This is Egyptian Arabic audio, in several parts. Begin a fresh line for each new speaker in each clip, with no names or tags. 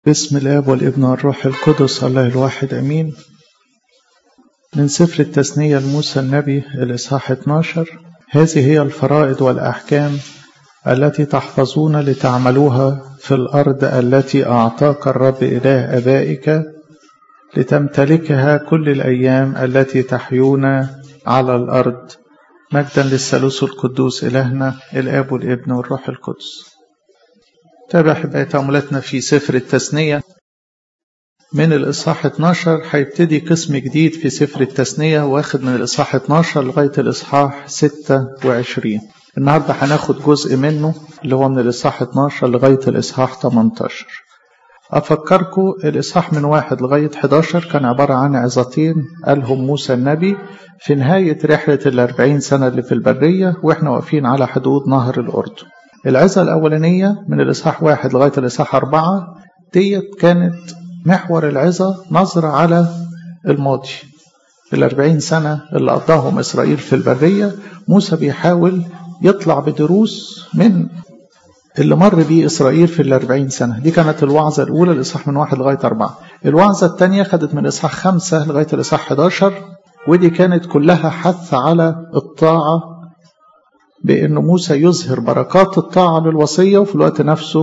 بسم الاب والابن والروح القدس الله الواحد امين من سفر التثنية لموسى النبي الإصحاح 12 هذه هي الفرائض والأحكام التي تحفظون لتعملوها في الأرض التي أعطاك الرب إله أبائك لتمتلكها كل الأيام التي تحيون على الأرض مجدا للثالوث القدوس إلهنا الآب والابن والروح القدس تابع حباية تأملاتنا في سفر التثنية من الإصحاح 12 هيبتدي قسم جديد في سفر التثنية واخد من الإصحاح 12 لغاية الإصحاح 26 النهاردة هناخد جزء منه اللي هو من الإصحاح 12 لغاية الإصحاح 18 أفكركم الإصحاح من واحد لغاية 11 كان عبارة عن عظتين قالهم موسى النبي في نهاية رحلة الأربعين سنة اللي في البرية وإحنا واقفين على حدود نهر الأردن العظة الأولانية من الإصحاح واحد لغاية الإصحاح أربعة ديت كانت محور العظة نظرة على الماضي الأربعين سنة اللي قضاهم إسرائيل في البرية موسى بيحاول يطلع بدروس من اللي مر بيه إسرائيل في الأربعين سنة دي كانت الوعظة الأولى الإصحاح من واحد لغاية أربعة الوعظة الثانية خدت من الإصحاح خمسة لغاية الإصحاح 11 ودي كانت كلها حث على الطاعة بأن موسى يظهر بركات الطاعة للوصية وفي الوقت نفسه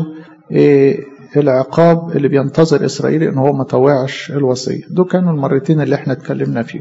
العقاب اللي بينتظر إسرائيل إن هو ما طوعش الوصية دول كانوا المرتين اللي احنا اتكلمنا فيهم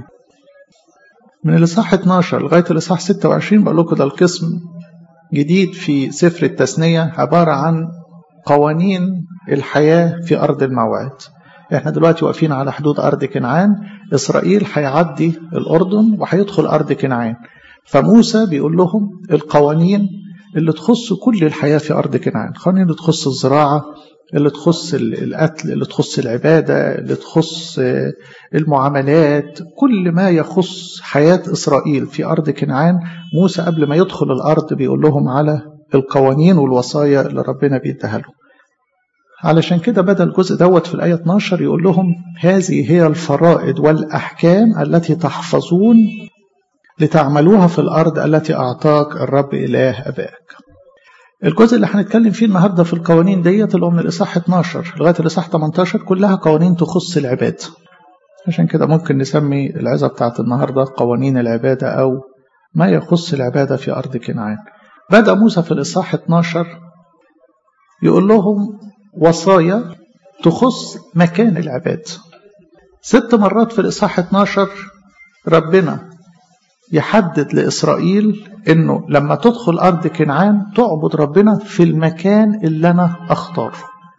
من الإصحاح 12 لغاية الإصحاح 26 بقول لكم ده القسم جديد في سفر التثنية عبارة عن قوانين الحياة في أرض الموعد احنا دلوقتي واقفين على حدود أرض كنعان إسرائيل هيعدي الأردن وهيدخل أرض كنعان فموسى بيقول لهم القوانين اللي تخص كل الحياة في أرض كنعان قوانين اللي تخص الزراعة اللي تخص القتل اللي تخص العبادة اللي تخص المعاملات كل ما يخص حياة إسرائيل في أرض كنعان موسى قبل ما يدخل الأرض بيقول لهم على القوانين والوصايا اللي ربنا بيديها لهم علشان كده بدأ الجزء دوت في الآية 12 يقول لهم هذه هي الفرائض والأحكام التي تحفظون لتعملوها في الأرض التي أعطاك الرب إله أبائك الجزء اللي هنتكلم فيه النهارده في القوانين ديت اللي هو من الإصحاح 12 لغاية الإصحاح 18 كلها قوانين تخص العبادة عشان كده ممكن نسمي العظة بتاعت النهارده قوانين العبادة أو ما يخص العبادة في أرض كنعان بدأ موسى في الإصحاح 12 يقول لهم وصايا تخص مكان العبادة ست مرات في الإصحاح 12 ربنا يحدد لإسرائيل إنه لما تدخل أرض كنعان تعبد ربنا في المكان اللي أنا أختاره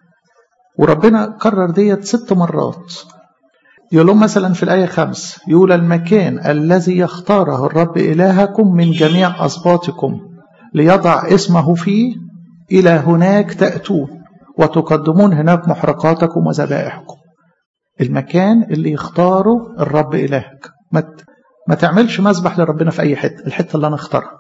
وربنا كرر ديت ست مرات يقول لهم مثلا في الآية خمس يقول المكان الذي يختاره الرب إلهكم من جميع أسباطكم ليضع اسمه فيه إلى هناك تأتون وتقدمون هناك محرقاتكم وذبائحكم المكان اللي يختاره الرب إلهك ما تعملش مذبح لربنا في أي حتة الحتة اللي أنا اختارها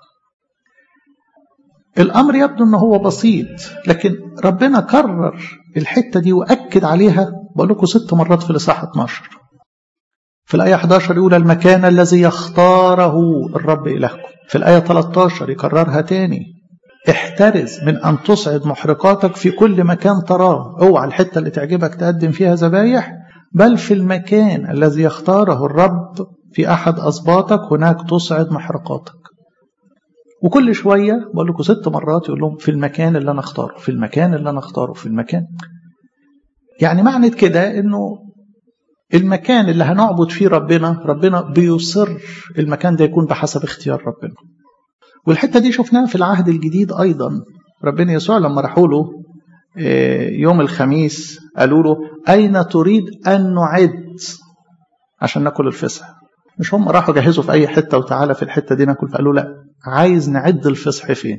الأمر يبدو أنه هو بسيط لكن ربنا كرر الحتة دي وأكد عليها بقول لكم ست مرات في الإصحاح 12 في الآية 11 يقول المكان الذي يختاره الرب إلهكم في الآية 13 يكررها تاني احترز من أن تصعد محرقاتك في كل مكان تراه اوعى الحتة اللي تعجبك تقدم فيها ذبايح بل في المكان الذي يختاره الرب في أحد أسباطك هناك تصعد محرقاتك وكل شوية بقول لكم ست مرات يقول لهم في المكان اللي أنا اختاره في المكان اللي أنا اختاره في المكان يعني معنى كده إنه المكان اللي هنعبد فيه ربنا ربنا بيصر المكان ده يكون بحسب اختيار ربنا والحتة دي شفناها في العهد الجديد أيضا ربنا يسوع لما راحوا له يوم الخميس قالوا له أين تريد أن نعد عشان ناكل الفصح مش هم راحوا جهزوا في أي حتة وتعالى في الحتة دي ناكل فقالوا لا عايز نعد الفصح فين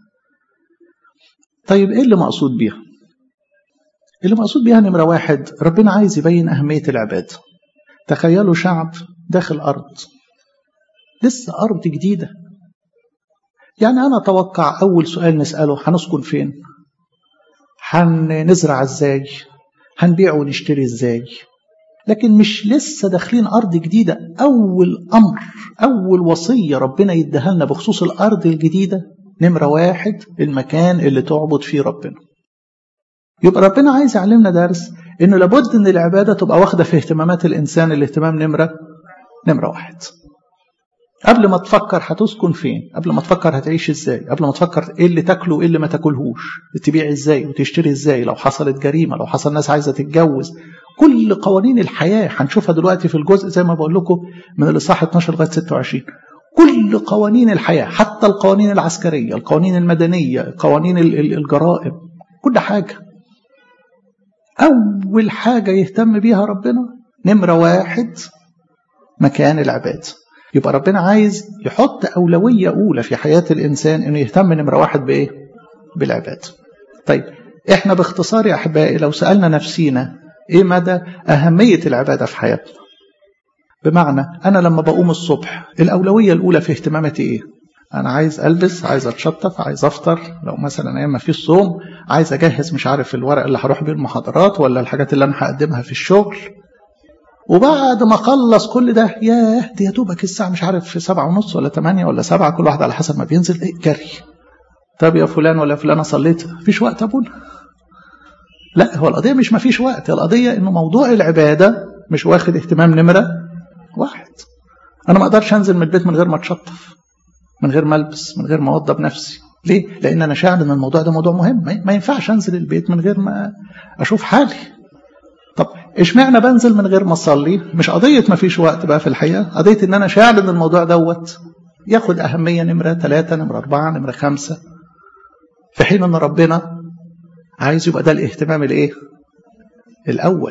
طيب إيه اللي مقصود بيها اللي مقصود بيها نمرة واحد ربنا عايز يبين أهمية العبادة تخيلوا شعب داخل أرض لسه أرض جديدة يعني أنا أتوقع أول سؤال نسأله هنسكن فين هنزرع ازاي هنبيع ونشتري ازاي لكن مش لسه داخلين ارض جديده اول امر اول وصيه ربنا يديها لنا بخصوص الارض الجديده نمره واحد المكان اللي تعبد فيه ربنا يبقى ربنا عايز يعلمنا درس انه لابد ان العباده تبقى واخده في اهتمامات الانسان الاهتمام نمره نمره واحد قبل ما تفكر هتسكن فين قبل ما تفكر هتعيش ازاي قبل ما تفكر ايه اللي تاكله وايه اللي ما تاكلهوش تبيع ازاي وتشتري ازاي لو حصلت جريمه لو حصل ناس عايزه تتجوز كل قوانين الحياه هنشوفها دلوقتي في الجزء زي ما بقول لكم من الاصحاح 12 لغايه 26 كل قوانين الحياه حتى القوانين العسكريه القوانين المدنيه قوانين الجرائم كل حاجه اول حاجه يهتم بيها ربنا نمره واحد مكان العباده يبقى ربنا عايز يحط أولوية أولى في حياة الإنسان إنه يهتم نمرة واحد بإيه؟ بالعبادة. طيب إحنا باختصار يا أحبائي لو سألنا نفسينا إيه مدى أهمية العبادة في حياتنا؟ بمعنى أنا لما بقوم الصبح الأولوية الأولى في اهتماماتي إيه؟ أنا عايز ألبس، عايز أتشطف، عايز أفطر، لو مثلا أيام ما فيش صوم، عايز أجهز مش عارف الورق اللي هروح بيه المحاضرات ولا الحاجات اللي أنا هقدمها في الشغل، وبعد ما خلص كل ده ياه دي يا دوبك الساعة مش عارف في سبعة ونص ولا ثمانية ولا سبعة كل واحد على حسب ما بينزل ايه جري طب يا فلان ولا فلانة صليت مفيش وقت أبونا لا هو القضية مش مفيش وقت القضية إنه موضوع العبادة مش واخد اهتمام نمرة واحد أنا ما أقدرش أنزل من البيت من غير ما أتشطف من غير ما ألبس من غير ما أوضب نفسي ليه؟ لأن أنا شاعر إن الموضوع ده موضوع مهم ما ينفعش أنزل البيت من غير ما أشوف حالي طب اشمعنى بنزل من غير ما اصلي مش قضيه ما فيش وقت بقى في الحقيقه قضيه ان انا شاعر ان الموضوع دوت ياخد اهميه نمره ثلاثة نمره أربعة نمره خمسة في حين ان ربنا عايز يبقى ده الاهتمام الايه الاول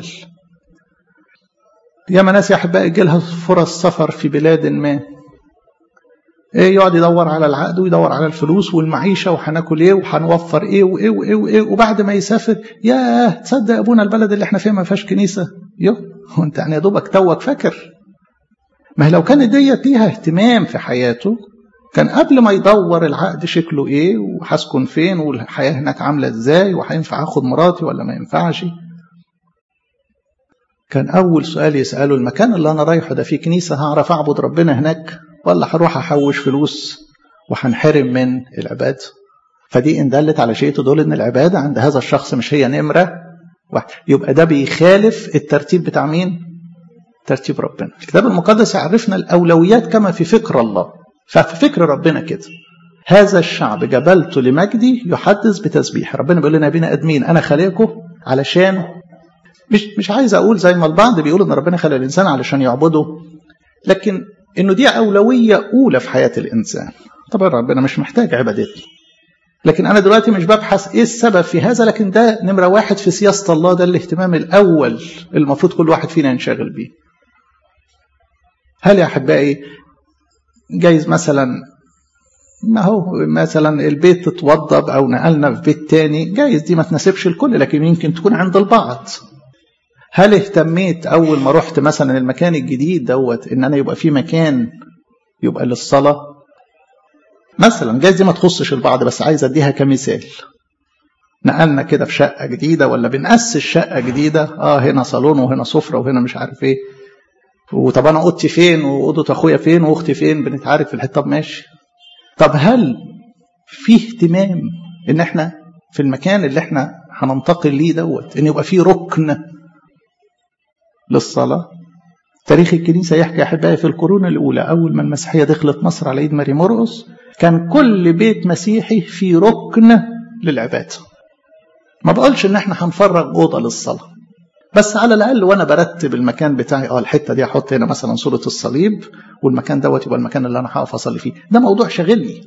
ياما ناس يا احبائي يجي لها فرص سفر في بلاد ما ايه يقعد يدور على العقد ويدور على الفلوس والمعيشه وهناكل ايه وهنوفر ايه وايه وايه وايه وبعد ما يسافر ياه تصدق يا ابونا البلد اللي احنا فيها ما فيهاش كنيسه يو هو انت يعني يا دوبك توك فاكر ما لو كانت ديت ليها اهتمام في حياته كان قبل ما يدور العقد شكله ايه وهسكن فين والحياه هناك عامله ازاي وهينفع اخد مراتي ولا ما ينفعش كان اول سؤال يساله المكان اللي انا رايحه ده فيه كنيسه هعرف اعبد ربنا هناك ولا هروح احوش فلوس وهنحرم من العباده فدي ان دلت على شيء تدل ان العباده عند هذا الشخص مش هي نمره واحد يبقى ده بيخالف الترتيب بتاع مين ترتيب ربنا الكتاب المقدس يعرفنا الاولويات كما في فكر الله ففي فكر ربنا كده هذا الشعب جبلته لمجدي يحدث بتسبيح ربنا بيقول لنا يا بني ادمين انا خالقكم علشان مش مش عايز اقول زي ما البعض بيقول ان ربنا خلق الانسان علشان يعبده لكن انه دي اولويه اولى في حياه الانسان طبعا ربنا مش محتاج عبادتنا لكن انا دلوقتي مش ببحث ايه السبب في هذا لكن ده نمره واحد في سياسه الله ده الاهتمام الاول المفروض كل واحد فينا ينشغل بيه هل يا احبائي جايز مثلا ما هو مثلا البيت اتوضب او نقلنا في بيت تاني جايز دي ما تناسبش الكل لكن يمكن تكون عند البعض هل اهتميت اول ما رحت مثلا المكان الجديد دوت ان انا يبقى في مكان يبقى للصلاه مثلا جايز دي ما تخصش البعض بس عايز اديها كمثال نقلنا كده في شقه جديده ولا بنأسس شقه جديده اه هنا صالون وهنا سفره وهنا مش عارف ايه وطب انا اوضتي فين واوضه اخويا فين واختي فين بنتعارك في الحته طب ماشي طب هل في اهتمام ان احنا في المكان اللي احنا هننتقل ليه دوت ان يبقى فيه ركن للصلاه تاريخ الكنيسه يحكي احبائي في القرون الاولى اول ما المسيحيه دخلت مصر على ايد ماري مرقس كان كل بيت مسيحي في ركن للعباده ما بقولش ان احنا هنفرغ اوضه للصلاه بس على الاقل وانا برتب المكان بتاعي اه الحته دي احط هنا مثلا صوره الصليب والمكان دوت يبقى المكان اللي انا هقف اصلي فيه ده موضوع شاغلني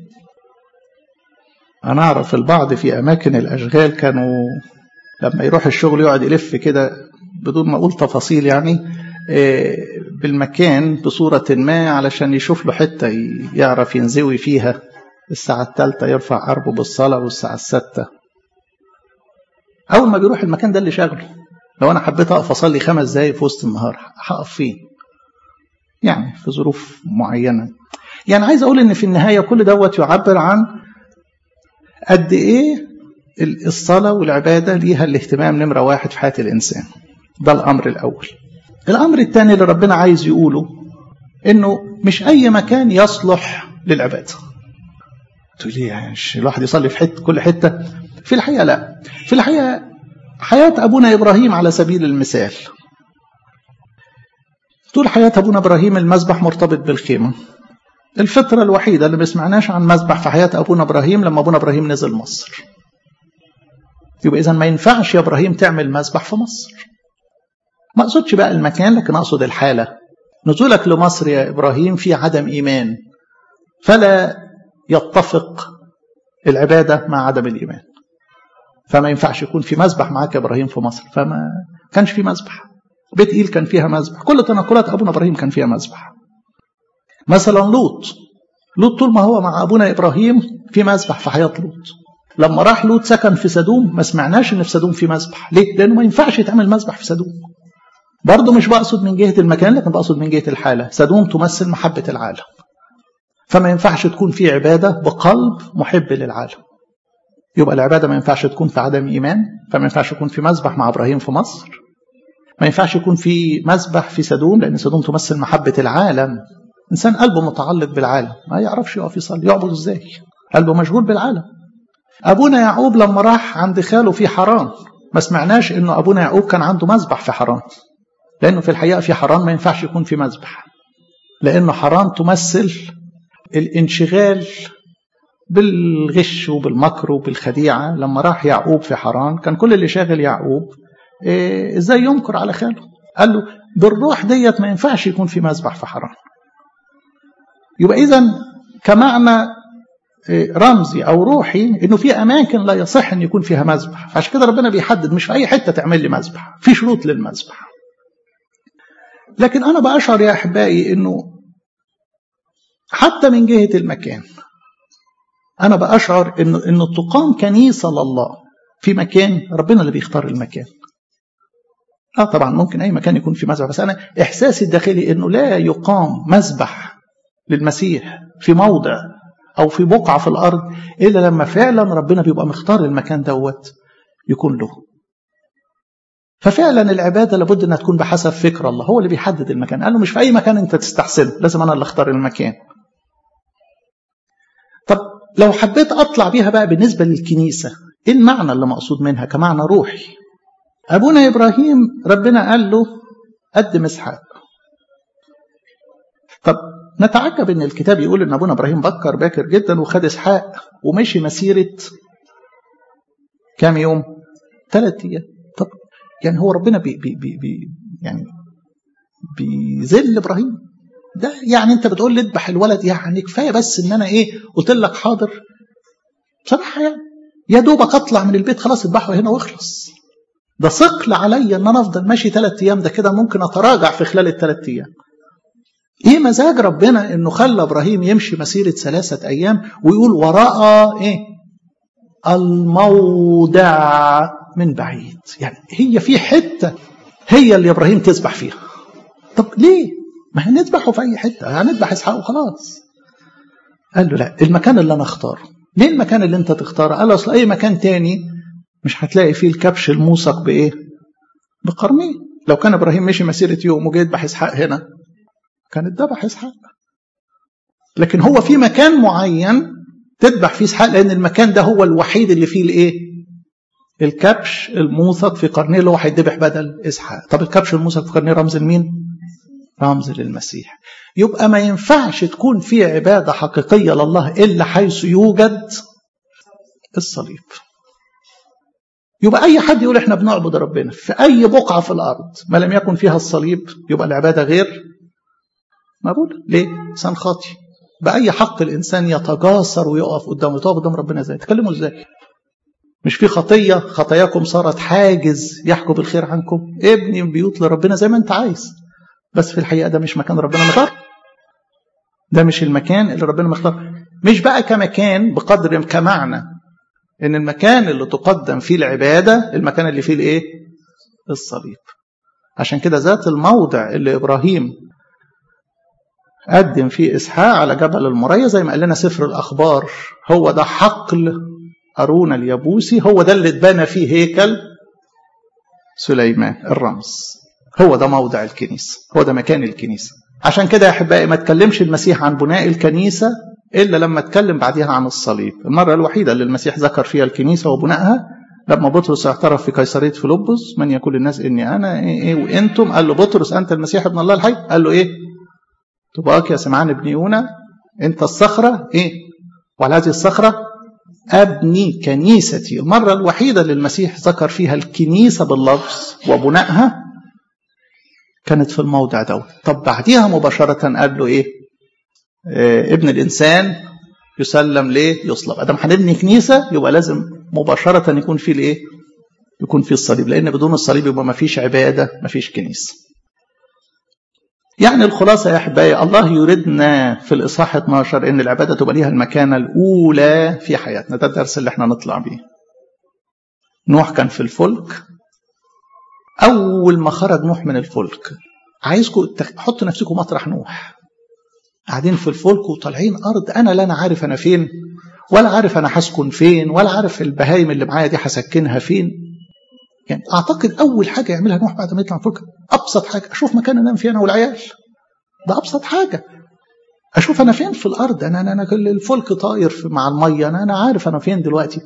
انا اعرف البعض في اماكن الاشغال كانوا لما يروح الشغل يقعد يلف كده بدون ما اقول تفاصيل يعني بالمكان بصورة ما علشان يشوف له حتة يعرف ينزوي فيها الساعة الثالثة يرفع قربه بالصلاة والساعة الستة أول ما بيروح المكان ده اللي شغله لو أنا حبيت أقف أصلي خمس دقايق في وسط النهار هقف فين؟ يعني في ظروف معينة يعني عايز أقول إن في النهاية كل دوت يعبر عن قد إيه الصلاة والعبادة ليها الاهتمام نمرة واحد في حياة الإنسان ده الأمر الأول الأمر الثاني اللي ربنا عايز يقوله إنه مش أي مكان يصلح للعبادة تقول لي يعني الواحد يصلي في حتة كل حتة في الحقيقة لا في الحقيقة حياة أبونا إبراهيم على سبيل المثال طول حياة أبونا إبراهيم المذبح مرتبط بالخيمة الفترة الوحيدة اللي ما سمعناش عن مذبح في حياة أبونا إبراهيم لما أبونا إبراهيم نزل مصر يبقى إذا ما ينفعش يا إبراهيم تعمل مذبح في مصر ما أقصدش بقى المكان لكن أقصد الحالة نزولك لمصر يا إبراهيم في عدم إيمان فلا يتفق العبادة مع عدم الإيمان فما ينفعش يكون في مذبح معاك يا إبراهيم في مصر فما كانش في مذبح بيت إيل كان فيها مذبح كل تنقلات أبونا إبراهيم كان فيها مذبح مثلا لوط لوط طول ما هو مع أبونا إبراهيم في مذبح في حياة لوط لما راح لوط سكن في سدوم ما سمعناش ان في سدوم في مذبح ليه لانه ما ينفعش يتعمل مذبح في سدوم برضه مش بقصد من جهه المكان لكن بقصد من جهه الحاله سدوم تمثل محبه العالم فما ينفعش تكون في عباده بقلب محب للعالم يبقى العباده ما ينفعش تكون في عدم ايمان فما ينفعش يكون في مذبح مع ابراهيم في مصر ما ينفعش يكون في مذبح في سدوم لان سدوم تمثل محبه العالم انسان قلبه متعلق بالعالم ما يعرفش يقف يصلي يعبد ازاي قلبه مشغول بالعالم أبونا يعقوب لما راح عند خاله في حران ما سمعناش إنه أبونا يعقوب كان عنده مذبح في حران لأنه في الحقيقة في حران ما ينفعش يكون في مذبح لأنه حران تمثل الانشغال بالغش وبالمكر وبالخديعة لما راح يعقوب في حران كان كل اللي شاغل يعقوب إيه ازاي ينكر على خاله قال له بالروح ديت ما ينفعش يكون في مذبح في حران يبقى إذا كمعنى رمزي او روحي انه في اماكن لا يصح ان يكون فيها مذبح فعشان كده ربنا بيحدد مش في اي حته تعمل لي مذبح في شروط للمذبح لكن انا باشعر يا احبائي انه حتى من جهه المكان انا باشعر انه انه تقام كنيسه لله في مكان ربنا اللي بيختار المكان اه طبعا ممكن اي مكان يكون في مذبح بس انا احساسي الداخلي انه لا يقام مذبح للمسيح في موضع او في بقعه في الارض الا لما فعلا ربنا بيبقى مختار المكان دوت يكون له ففعلا العباده لابد انها تكون بحسب فكر الله هو اللي بيحدد المكان قال له مش في اي مكان انت تستحسنه لازم انا اللي اختار المكان طب لو حبيت اطلع بيها بقى بالنسبه للكنيسه ايه المعنى اللي مقصود منها كمعنى روحي ابونا ابراهيم ربنا قال له قدم اسحاق طب نتعجب ان الكتاب يقول ان ابونا ابراهيم بكر باكر جدا وخد اسحاق ومشي مسيره كام يوم؟ ثلاث ايام طب يعني هو ربنا بي بي بي بي يعني بيذل ابراهيم ده يعني انت بتقول لي اذبح الولد يعني كفايه بس ان انا ايه قلت لك حاضر بصراحه يعني يا دوبك اطلع من البيت خلاص اذبحه هنا واخلص ده ثقل عليا ان انا افضل ماشي ثلاث ايام ده كده ممكن اتراجع في خلال الثلاث ايام ايه مزاج ربنا انه خلى ابراهيم يمشي مسيره ثلاثه ايام ويقول وراى ايه الموضع من بعيد يعني هي في حته هي اللي ابراهيم تسبح فيها طب ليه ما هنذبحه في اي حته هنذبح اسحاق وخلاص قال له لا المكان اللي انا اختاره ليه المكان اللي انت تختاره قال اصل اي مكان تاني مش هتلاقي فيه الكبش الموثق بايه بقرنيه لو كان ابراهيم مشي مسيره يوم وجه يذبح اسحاق هنا كان اتذبح اسحاق لكن هو في مكان معين تذبح فيه اسحاق لان المكان ده هو الوحيد اللي فيه الايه الكبش الموثق في قرنيه اللي هو هيتذبح بدل اسحاق طب الكبش الموثق في قرنيه رمز لمين رمز للمسيح يبقى ما ينفعش تكون في عباده حقيقيه لله الا حيث يوجد الصليب يبقى اي حد يقول احنا بنعبد ربنا في اي بقعه في الارض ما لم يكن فيها الصليب يبقى العباده غير مقبول ليه انسان خاطي باي حق الانسان يتجاسر ويقف قدامه يقف قدام ربنا ازاي تكلموا ازاي مش في خطيه خطاياكم صارت حاجز يحجب الخير عنكم ابني بيوت لربنا زي ما انت عايز بس في الحقيقه ده مش مكان ربنا مختار ده مش المكان اللي ربنا مختار مش بقى كمكان بقدر كمعنى ان المكان اللي تقدم فيه العباده المكان اللي فيه الايه الصليب عشان كده ذات الموضع اللي ابراهيم قدم فيه اسحاق على جبل المريا زي ما قال لنا سفر الاخبار هو ده حقل ارون اليبوسي هو ده اللي اتبنى فيه هيكل سليمان الرمز هو ده موضع الكنيسه هو ده مكان الكنيسه عشان كده يا احبائي ما تكلمش المسيح عن بناء الكنيسه الا لما اتكلم بعديها عن الصليب المره الوحيده اللي المسيح ذكر فيها الكنيسه وبنائها لما بطرس اعترف في قيصريه فيلبس من يقول الناس اني انا ايه, إيه وانتم قال له بطرس انت المسيح ابن الله الحي قال له ايه تبقاك يا سمعان ابن يونا انت الصخره ايه وعلى هذه الصخره ابني كنيستي المره الوحيده اللي المسيح ذكر فيها الكنيسه باللفظ وبنائها كانت في الموضع ده طب بعديها مباشره قال له ايه آه ابن الانسان يسلم ليه يصلب ادم هنبني كنيسه يبقى لازم مباشره يكون في الايه يكون في الصليب لان بدون الصليب يبقى ما فيش عباده ما فيش كنيسه يعني الخلاصه يا احبائي الله يريدنا في الاصحاح 12 ان العباده تبقى ليها المكانه الاولى في حياتنا ده الدرس اللي احنا نطلع بيه نوح كان في الفلك اول ما خرج نوح من الفلك عايزكم تحطوا نفسكم مطرح نوح قاعدين في الفلك وطالعين ارض انا لا انا عارف انا فين ولا عارف انا هسكن فين ولا عارف البهايم اللي معايا دي هسكنها فين يعني اعتقد اول حاجه يعملها نوح بعد ما يطلع الفلك ابسط حاجه اشوف مكان انام فيه انا والعيال ده ابسط حاجه اشوف انا فين في الارض انا انا, أنا الفلك طاير مع الميه انا انا عارف انا فين دلوقتي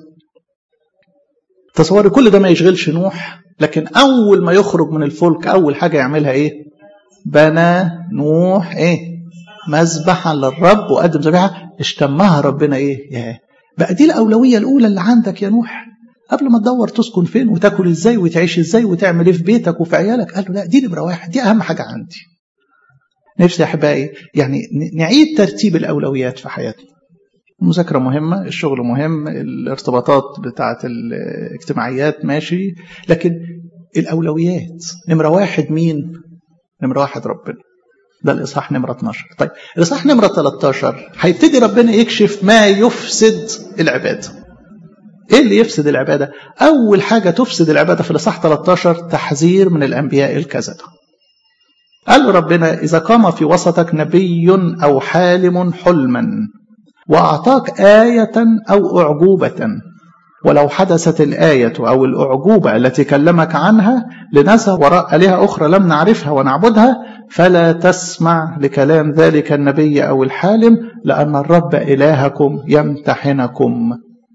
تصوري كل ده ما يشغلش نوح لكن اول ما يخرج من الفلك اول حاجه يعملها ايه بنى نوح ايه مذبحا للرب وقدم ذبيحه اشتمها ربنا ايه ياه بقى دي الاولويه الاولى اللي عندك يا نوح قبل ما تدور تسكن فين وتاكل ازاي وتعيش ازاي وتعمل ايه في بيتك وفي عيالك قال له لا دي نمره واحد دي اهم حاجه عندي نفسي يا احبائي يعني نعيد ترتيب الاولويات في حياتنا المذاكره مهمه الشغل مهم الارتباطات بتاعه الاجتماعيات ماشي لكن الاولويات نمره واحد مين نمره واحد ربنا ده الاصحاح نمره 12 طيب الاصحاح نمره 13 هيبتدي ربنا يكشف ما يفسد العباده ايه اللي يفسد العباده اول حاجه تفسد العباده في الاصحاح 13 تحذير من الانبياء الكذبه قال له ربنا اذا قام في وسطك نبي او حالم حلما واعطاك ايه او اعجوبه ولو حدثت الآية أو الأعجوبة التي كلمك عنها لنذهب وراء آلهة أخرى لم نعرفها ونعبدها فلا تسمع لكلام ذلك النبي أو الحالم لأن الرب إلهكم يمتحنكم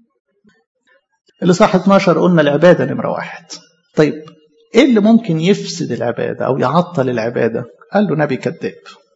الإصحاح 12 قلنا العبادة نمرة واحد طيب إيه اللي ممكن يفسد العبادة أو يعطل العبادة قال له نبي كذاب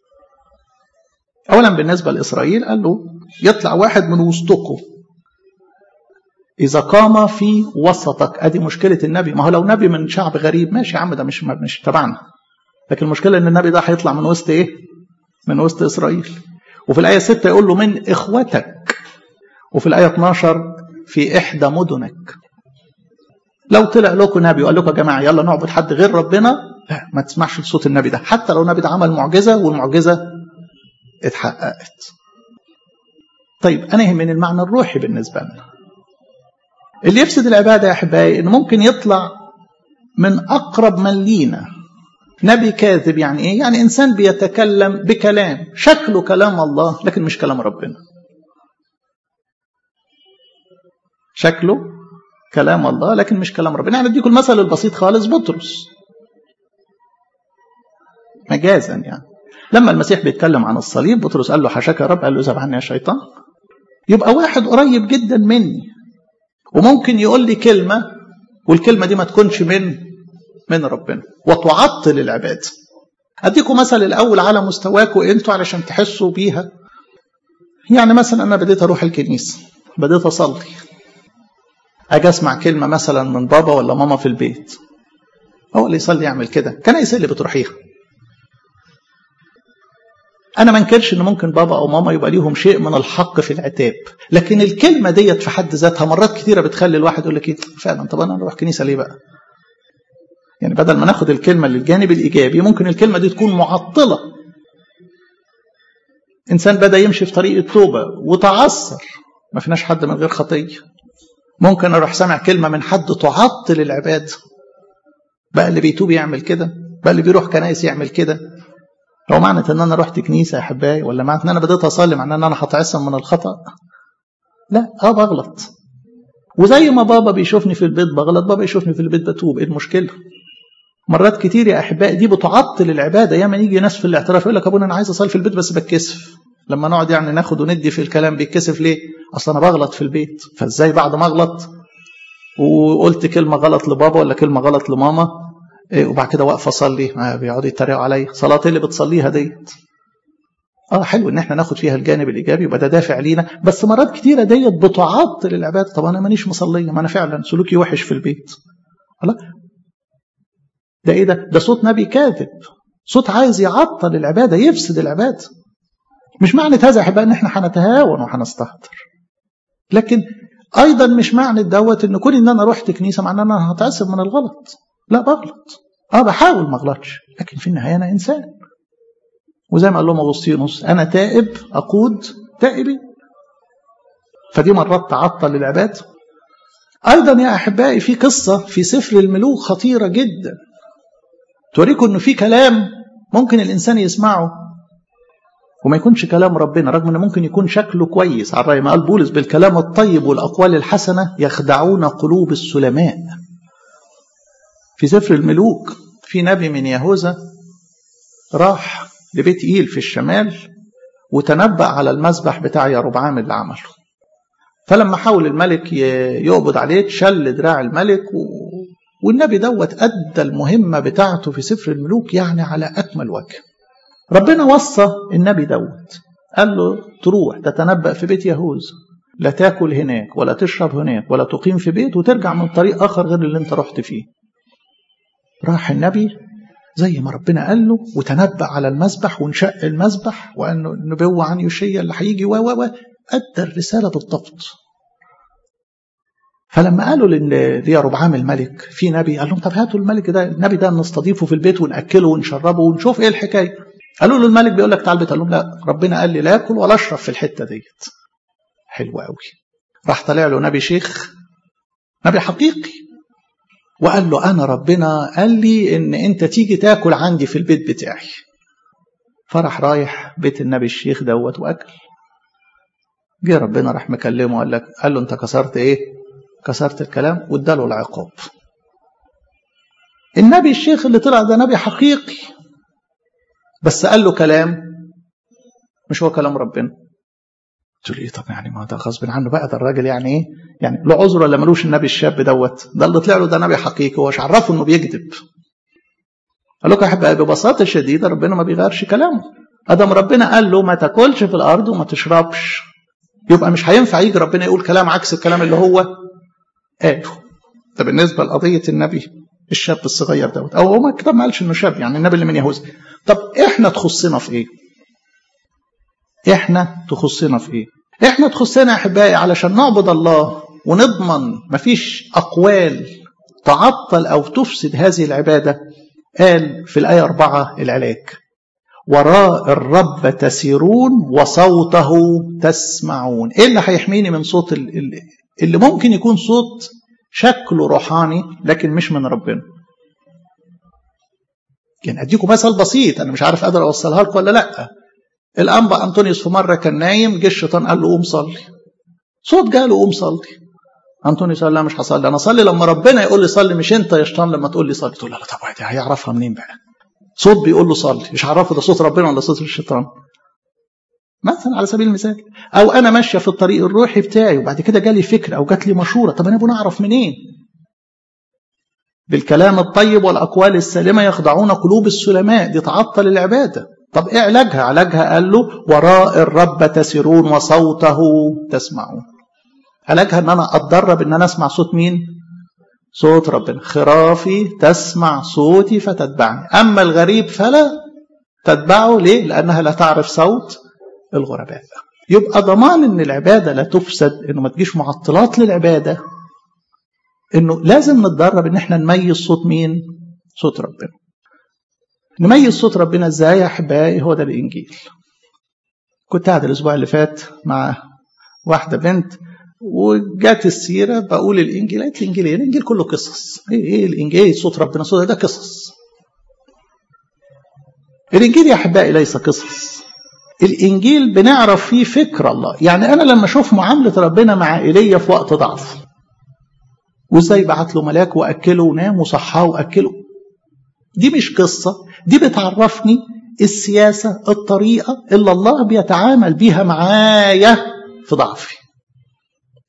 أولا بالنسبة لإسرائيل قال له يطلع واحد من وسطكم إذا قام في وسطك أدي مشكلة النبي ما هو لو نبي من شعب غريب ماشي يا عم ده مش مش تبعنا لكن المشكلة إن النبي ده هيطلع من وسط إيه؟ من وسط إسرائيل وفي الآية 6 يقول له من إخوتك وفي الآية 12 في إحدى مدنك لو طلع لكم نبي وقال لكم يا جماعة يلا نعبد حد غير ربنا لا ما تسمعش لصوت النبي ده حتى لو النبي ده عمل معجزة والمعجزة اتحققت طيب أنا يهمني المعنى الروحي بالنسبة لنا اللي يفسد العبادة يا أحبائي إنه ممكن يطلع من أقرب من لينا نبي كاذب يعني إيه؟ يعني إنسان بيتكلم بكلام شكله كلام الله لكن مش كلام ربنا شكله كلام الله لكن مش كلام ربنا يعني أديكم المثل البسيط خالص بطرس مجازا يعني لما المسيح بيتكلم عن الصليب بطرس قال له حشاك يا رب قال له اذهب عني يا شيطان يبقى واحد قريب جدا مني وممكن يقول لي كلمة والكلمة دي ما تكونش من من ربنا وتعطل العبادة أديكم مثل الأول على مستواكم أنتوا علشان تحسوا بيها يعني مثلا أنا بديت أروح الكنيسة بديت أصلي أجي أسمع كلمة مثلا من بابا ولا ماما في البيت هو اللي يصلي يعمل كده كان اللي بتروحيها انا ما انكرش ان ممكن بابا او ماما يبقى ليهم شيء من الحق في العتاب لكن الكلمه ديت في حد ذاتها مرات كثيره بتخلي الواحد يقول لك ايه فعلا طب انا اروح كنيسه ليه بقى يعني بدل ما ناخد الكلمه للجانب الايجابي ممكن الكلمه دي تكون معطله انسان بدا يمشي في طريق التوبه وتعثر ما فيناش حد من غير خطيه ممكن اروح سامع كلمه من حد تعطل العباده بقى اللي بيتوب يعمل كده بقى اللي بيروح كنايس يعمل كده هو معنى ان انا رحت كنيسه يا احبائي ولا معنى ان انا بديت اصلي معنى ان انا هتعصم من الخطا لا اه بغلط وزي ما بابا بيشوفني في البيت بغلط بابا يشوفني في البيت بتوب ايه المشكله مرات كتير يا احبائي دي بتعطل العباده ياما يجي ناس في الاعتراف يقول لك ابونا انا عايز اصلي في البيت بس بتكسف لما نقعد يعني ناخد وندي في الكلام بيتكسف ليه اصل انا بغلط في البيت فازاي بعد ما اغلط وقلت كلمة غلط لبابا ولا كلمة غلط لماما إيه وبعد كده واقف اصلي بيقعدوا يتريقوا عليا صلاة اللي بتصليها ديت اه حلو ان احنا ناخد فيها الجانب الايجابي يبقى ده دافع لينا بس مرات كتيره ديت بتعطل العباده طب انا مانيش مصليه ما انا فعلا سلوكي وحش في البيت لا ده ايه ده ده صوت نبي كاذب صوت عايز يعطل العباده يفسد العباده مش معنى هذا احباء ان احنا هنتهاون وهنستهتر لكن ايضا مش معنى دوت ان كون ان انا رحت كنيسه معناه ان انا هتعصب من الغلط لا بغلط اه بحاول ما اغلطش لكن في النهايه انا انسان وزي ما قال لهم اغسطينوس انا تائب اقود تائبي فدي مرات تعطل العباد ايضا يا احبائي في قصه في سفر الملوك خطيره جدا توريكم انه في كلام ممكن الانسان يسمعه وما يكونش كلام ربنا رغم انه ممكن يكون شكله كويس على الرأي ما قال بولس بالكلام الطيب والاقوال الحسنه يخدعون قلوب السلماء في سفر الملوك في نبي من يهوذا راح لبيت إيل في الشمال وتنبأ على المذبح بتاع يربعام اللي عمله فلما حاول الملك يقبض عليه تشل دراع الملك و... والنبي دوت أدى المهمة بتاعته في سفر الملوك يعني على أكمل وجه ربنا وصى النبي دوت قال له تروح تتنبأ في بيت يهوذا لا تاكل هناك ولا تشرب هناك ولا تقيم في بيت وترجع من طريق آخر غير اللي انت رحت فيه راح النبي زي ما ربنا قال له وتنبأ على المذبح وانشق المذبح وانه النبوة عن يوشيا اللي هيجي و و ادى الرسالة بالضبط فلما قالوا لربعام الملك في نبي قال لهم طب هاتوا الملك ده النبي ده نستضيفه في البيت وناكله ونشربه ونشوف ايه الحكايه قالوا له الملك بيقول لك تعال البيت قال لهم لا ربنا قال لي لا اكل ولا اشرب في الحته ديت حلو قوي راح طالع له نبي شيخ نبي حقيقي وقال له أنا ربنا قال لي إن أنت تيجي تاكل عندي في البيت بتاعي فرح رايح بيت النبي الشيخ دوت وأكل جه ربنا راح مكلمه قال لك قال له أنت كسرت إيه؟ كسرت الكلام واداله العقاب النبي الشيخ اللي طلع ده نبي حقيقي بس قال له كلام مش هو كلام ربنا قلت له ايه طب يعني ما ده غصب عنه بقى ده الراجل يعني ايه يعني له عذر ولا ملوش النبي الشاب دوت ده اللي طلع له ده نبي حقيقي هو مش عرفه انه بيكذب قال لكم يا احبائي ببساطه شديده ربنا ما بيغيرش كلامه ادم ربنا قال له ما تاكلش في الارض وما تشربش يبقى مش هينفع يجي ربنا يقول كلام عكس الكلام اللي هو قاله ده بالنسبه لقضيه النبي الشاب الصغير دوت او هو ما الكتاب ما قالش انه شاب يعني النبي اللي من يهوذا طب احنا تخصنا في ايه احنا تخصنا في ايه احنا تخصنا يا احبائي علشان نعبد الله ونضمن مفيش اقوال تعطل او تفسد هذه العباده قال في الايه أربعة العلاج وراء الرب تسيرون وصوته تسمعون ايه اللي هيحميني من صوت اللي ممكن يكون صوت شكله روحاني لكن مش من ربنا يعني اديكم مثل بسيط انا مش عارف اقدر اوصلها لكم ولا لا الانبا انطونيوس في مره كان نايم جه الشيطان قال له قوم صلي صوت جاله قوم صلي انطونيوس قال لا مش هصلي انا اصلي لما ربنا يقول لي صلي مش انت يا شيطان لما تقول لي صلي تقول لا طب هيعرفها منين بقى صوت بيقول له صلي مش عرفه ده صوت ربنا ولا صوت الشيطان مثلا على سبيل المثال او انا ماشيه في الطريق الروحي بتاعي وبعد كده جالي فكره او جات لي مشوره طب انا ابونا اعرف منين بالكلام الطيب والاقوال السالمه يخضعون قلوب السلماء دي تعطل العباده طب ايه علاجها علاجها قال له وراء الرب تسيرون وصوته تسمعون علاجها ان انا اتدرب ان انا اسمع صوت مين صوت ربنا خرافي تسمع صوتي فتتبعني اما الغريب فلا تتبعه ليه لانها لا تعرف صوت الغرباء يبقى ضمان ان العباده لا تفسد انه ما تجيش معطلات للعباده انه لازم نتدرب ان احنا نميز صوت مين صوت ربنا نميز صوت ربنا ازاي يا احبائي هو ده الانجيل كنت قاعد الاسبوع اللي فات مع واحده بنت وجات السيره بقول الانجيل قالت لي الانجيل ايه الانجيل كله قصص ايه ايه الانجيل ايه صوت ربنا صوت ده قصص الانجيل يا احبائي ليس قصص الانجيل بنعرف فيه فكر الله يعني انا لما اشوف معامله ربنا مع ايليا في وقت ضعفه وازاي بعت له ملاك واكله ونام وصحاه واكله دي مش قصه دي بتعرفني السياسه الطريقه اللي الله بيتعامل بيها معايا في ضعفي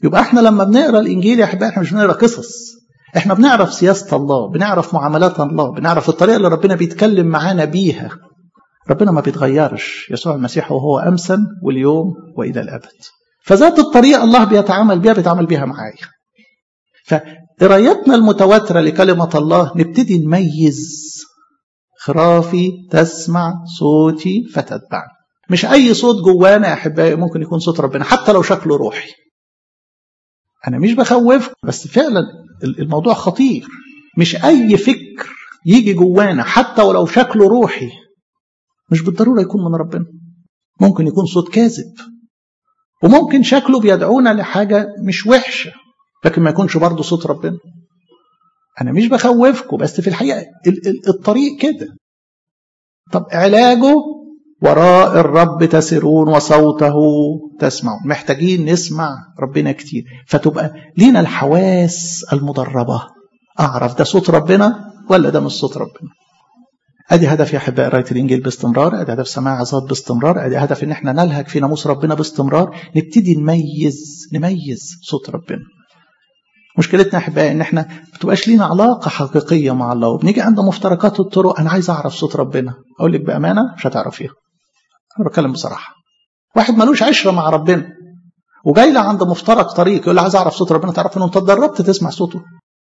يبقى احنا لما بنقرا الانجيل يا احبائي احنا مش بنقرا قصص احنا بنعرف سياسه الله بنعرف معاملات الله بنعرف الطريقه اللي ربنا بيتكلم معانا بيها ربنا ما بيتغيرش يسوع المسيح وهو امسا واليوم والى الابد فذات الطريقه الله بيتعامل بيها بيتعامل بيها معايا فقرايتنا المتواتره لكلمه الله نبتدي نميز خرافي تسمع صوتي فتتبعني مش اي صوت جوانا يا احبائي ممكن يكون صوت ربنا حتى لو شكله روحي انا مش بخوفكم بس فعلا الموضوع خطير مش اي فكر يجي جوانا حتى ولو شكله روحي مش بالضروره يكون من ربنا ممكن يكون صوت كاذب وممكن شكله بيدعونا لحاجه مش وحشه لكن ما يكونش برضه صوت ربنا انا مش بخوفكم بس في الحقيقه الطريق كده طب علاجه وراء الرب تسرون وصوته تسمعون محتاجين نسمع ربنا كتير فتبقى لينا الحواس المدربة أعرف ده صوت ربنا ولا ده مش صوت ربنا ادي هدف يا احبائي قرايه الانجيل باستمرار ادي هدف سماع عظات باستمرار ادي هدف ان احنا نلهج في ناموس ربنا باستمرار نبتدي نميز نميز صوت ربنا مشكلتنا يا احبائي ان احنا ما بتبقاش لينا علاقه حقيقيه مع الله وبنيجي عند مفترقات الطرق انا عايز اعرف صوت ربنا اقول لك بامانه مش هتعرفيها انا بتكلم بصراحه واحد ملوش عشره مع ربنا وجاي لي عند مفترق طريق يقول لي عايز اعرف صوت ربنا تعرف انه انت اتدربت تسمع صوته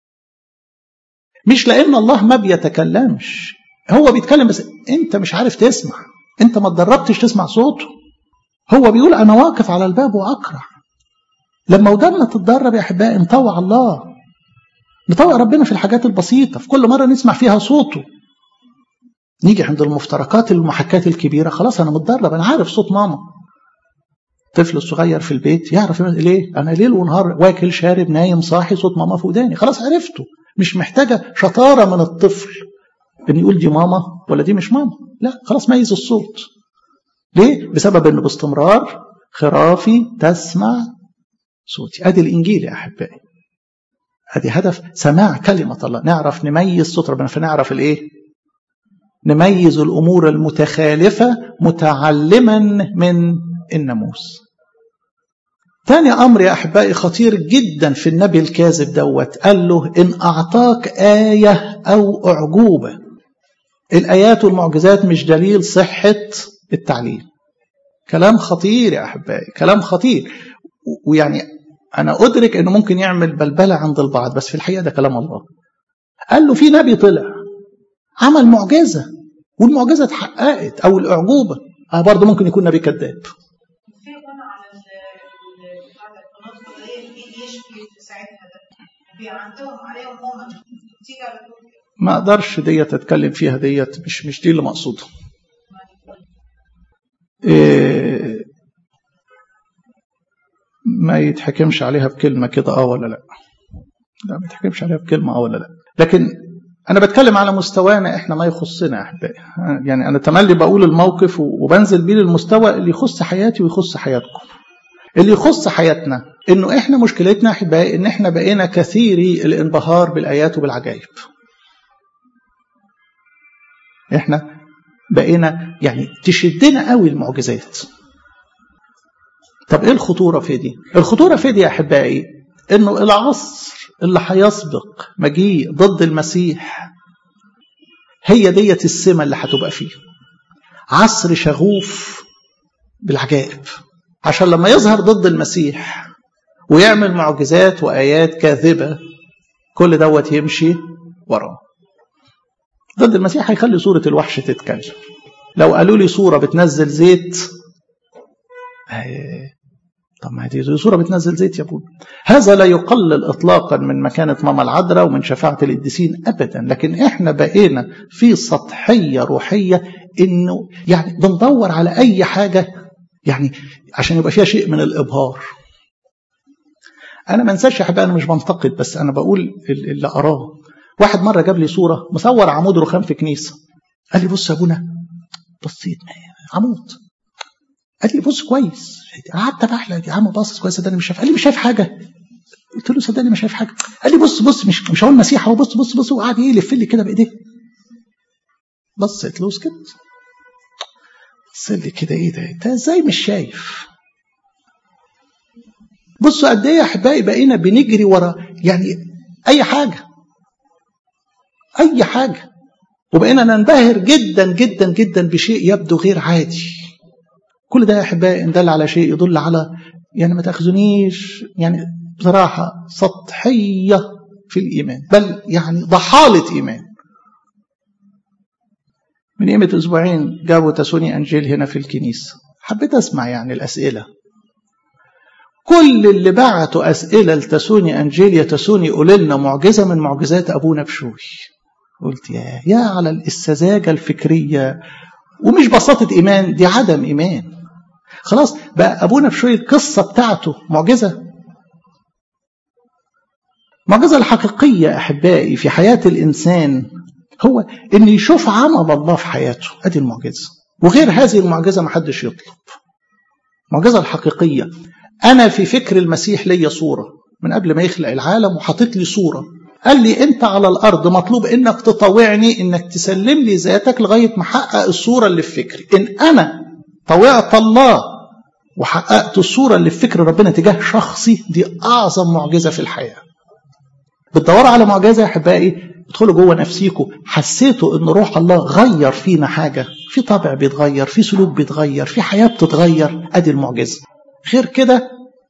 مش لان الله ما بيتكلمش هو بيتكلم بس انت مش عارف تسمع انت ما اتدربتش تسمع صوته هو بيقول انا واقف على الباب واقرع لما ودنا تتدرب يا احبائي نطوع الله نطوع ربنا في الحاجات البسيطه في كل مره نسمع فيها صوته نيجي عند المفترقات المحاكات الكبيره خلاص انا متدرب انا عارف صوت ماما الطفل الصغير في البيت يعرف ليه انا ليل ونهار واكل شارب نايم صاحي صوت ماما في وداني خلاص عرفته مش محتاجه شطاره من الطفل ان يقول دي ماما ولا دي مش ماما لا خلاص ميز الصوت ليه بسبب انه باستمرار خرافي تسمع صوتي ادي الانجيل يا احبائي ادي هدف سماع كلمه الله نعرف نميز صوت ربنا فنعرف الايه نميز الامور المتخالفه متعلما من الناموس تاني امر يا احبائي خطير جدا في النبي الكاذب دوت قال له ان اعطاك ايه او اعجوبه الايات والمعجزات مش دليل صحه التعليم كلام خطير يا احبائي كلام خطير ويعني انا ادرك انه ممكن يعمل بلبله عند البعض بس في الحقيقه ده كلام الله قال له في نبي طلع عمل معجزه والمعجزه اتحققت او الاعجوبه اه برضه ممكن يكون نبي كذاب ما اقدرش ديت اتكلم فيها ديت مش مش دي اللي مقصوده إيه ما يتحكمش عليها بكلمه كده اه ولا لا لا ما يتحكمش عليها بكلمه اه ولا لا لكن انا بتكلم على مستوانا احنا ما يخصنا يا احبائي يعني انا تملي بقول الموقف وبنزل بيه للمستوى اللي يخص حياتي ويخص حياتكم اللي يخص حياتنا انه احنا مشكلتنا يا احبائي ان احنا بقينا كثيري الانبهار بالايات وبالعجائب احنا بقينا يعني تشدنا قوي المعجزات طب ايه الخطوره في دي الخطوره في دي يا احبائي انه العصر اللي هيسبق مجيء ضد المسيح هي ديت السمة اللي هتبقى فيه عصر شغوف بالعجائب عشان لما يظهر ضد المسيح ويعمل معجزات وآيات كاذبة كل دوت يمشي وراه ضد المسيح هيخلي صورة الوحش تتكلم لو قالوا لي صورة بتنزل زيت طب ما دي صورة بتنزل زيت يا ابوي هذا لا يقلل اطلاقا من مكانة ماما العذراء ومن شفاعة القديسين ابدا لكن احنا بقينا في سطحية روحية انه يعني بندور على اي حاجة يعني عشان يبقى فيها شيء من الابهار انا ما انساش يا حبايبي انا مش بنتقد بس انا بقول اللي اراه واحد مره جاب لي صوره مصور عمود رخام في كنيسه قال لي بص يا ابونا بصيت عمود قال لي بص كويس قعدت بحلق يا عم باصص كويس صدقني مش شايف قال لي مش شايف حاجه قلت له صدقني مش شايف حاجه قال لي بص بص مش مش هقول مسيح هو بص بص بص وقعد يلف لي كده بايديه بصيت له وسكت بص لي كده ايه ده انت ازاي مش شايف بصوا قد ايه يا احبائي بقينا بنجري ورا يعني اي حاجه اي حاجه وبقينا ننبهر جدا جدا جدا بشيء يبدو غير عادي كل ده يا احبائي ان دل على شيء يدل على يعني ما تاخذونيش يعني بصراحه سطحيه في الايمان بل يعني ضحاله ايمان من قيمة أسبوعين جابوا تسوني أنجيل هنا في الكنيسة حبيت أسمع يعني الأسئلة كل اللي بعتوا أسئلة لتسوني أنجيل يا تسوني يقول لنا معجزة من معجزات أبونا بشوي قلت يا يا على السذاجة الفكرية ومش بساطة إيمان دي عدم إيمان خلاص بقى أبونا بشوي القصة بتاعته معجزة المعجزة الحقيقية أحبائي في حياة الإنسان هو ان يشوف عمل الله في حياته ادي المعجزه وغير هذه المعجزه ما حدش يطلب المعجزه الحقيقيه انا في فكر المسيح ليا صوره من قبل ما يخلق العالم وحاطط لي صوره قال لي انت على الارض مطلوب انك تطوعني انك تسلم لي ذاتك لغايه ما احقق الصوره اللي في فكري ان انا طوعت الله وحققت الصوره اللي في فكر ربنا تجاه شخصي دي اعظم معجزه في الحياه بتدوروا على معجزه يا احبائي ادخلوا جوه نفسيكم حسيتوا ان روح الله غير فينا حاجه في طبع بيتغير في سلوك بيتغير في حياه بتتغير ادي المعجزه غير كده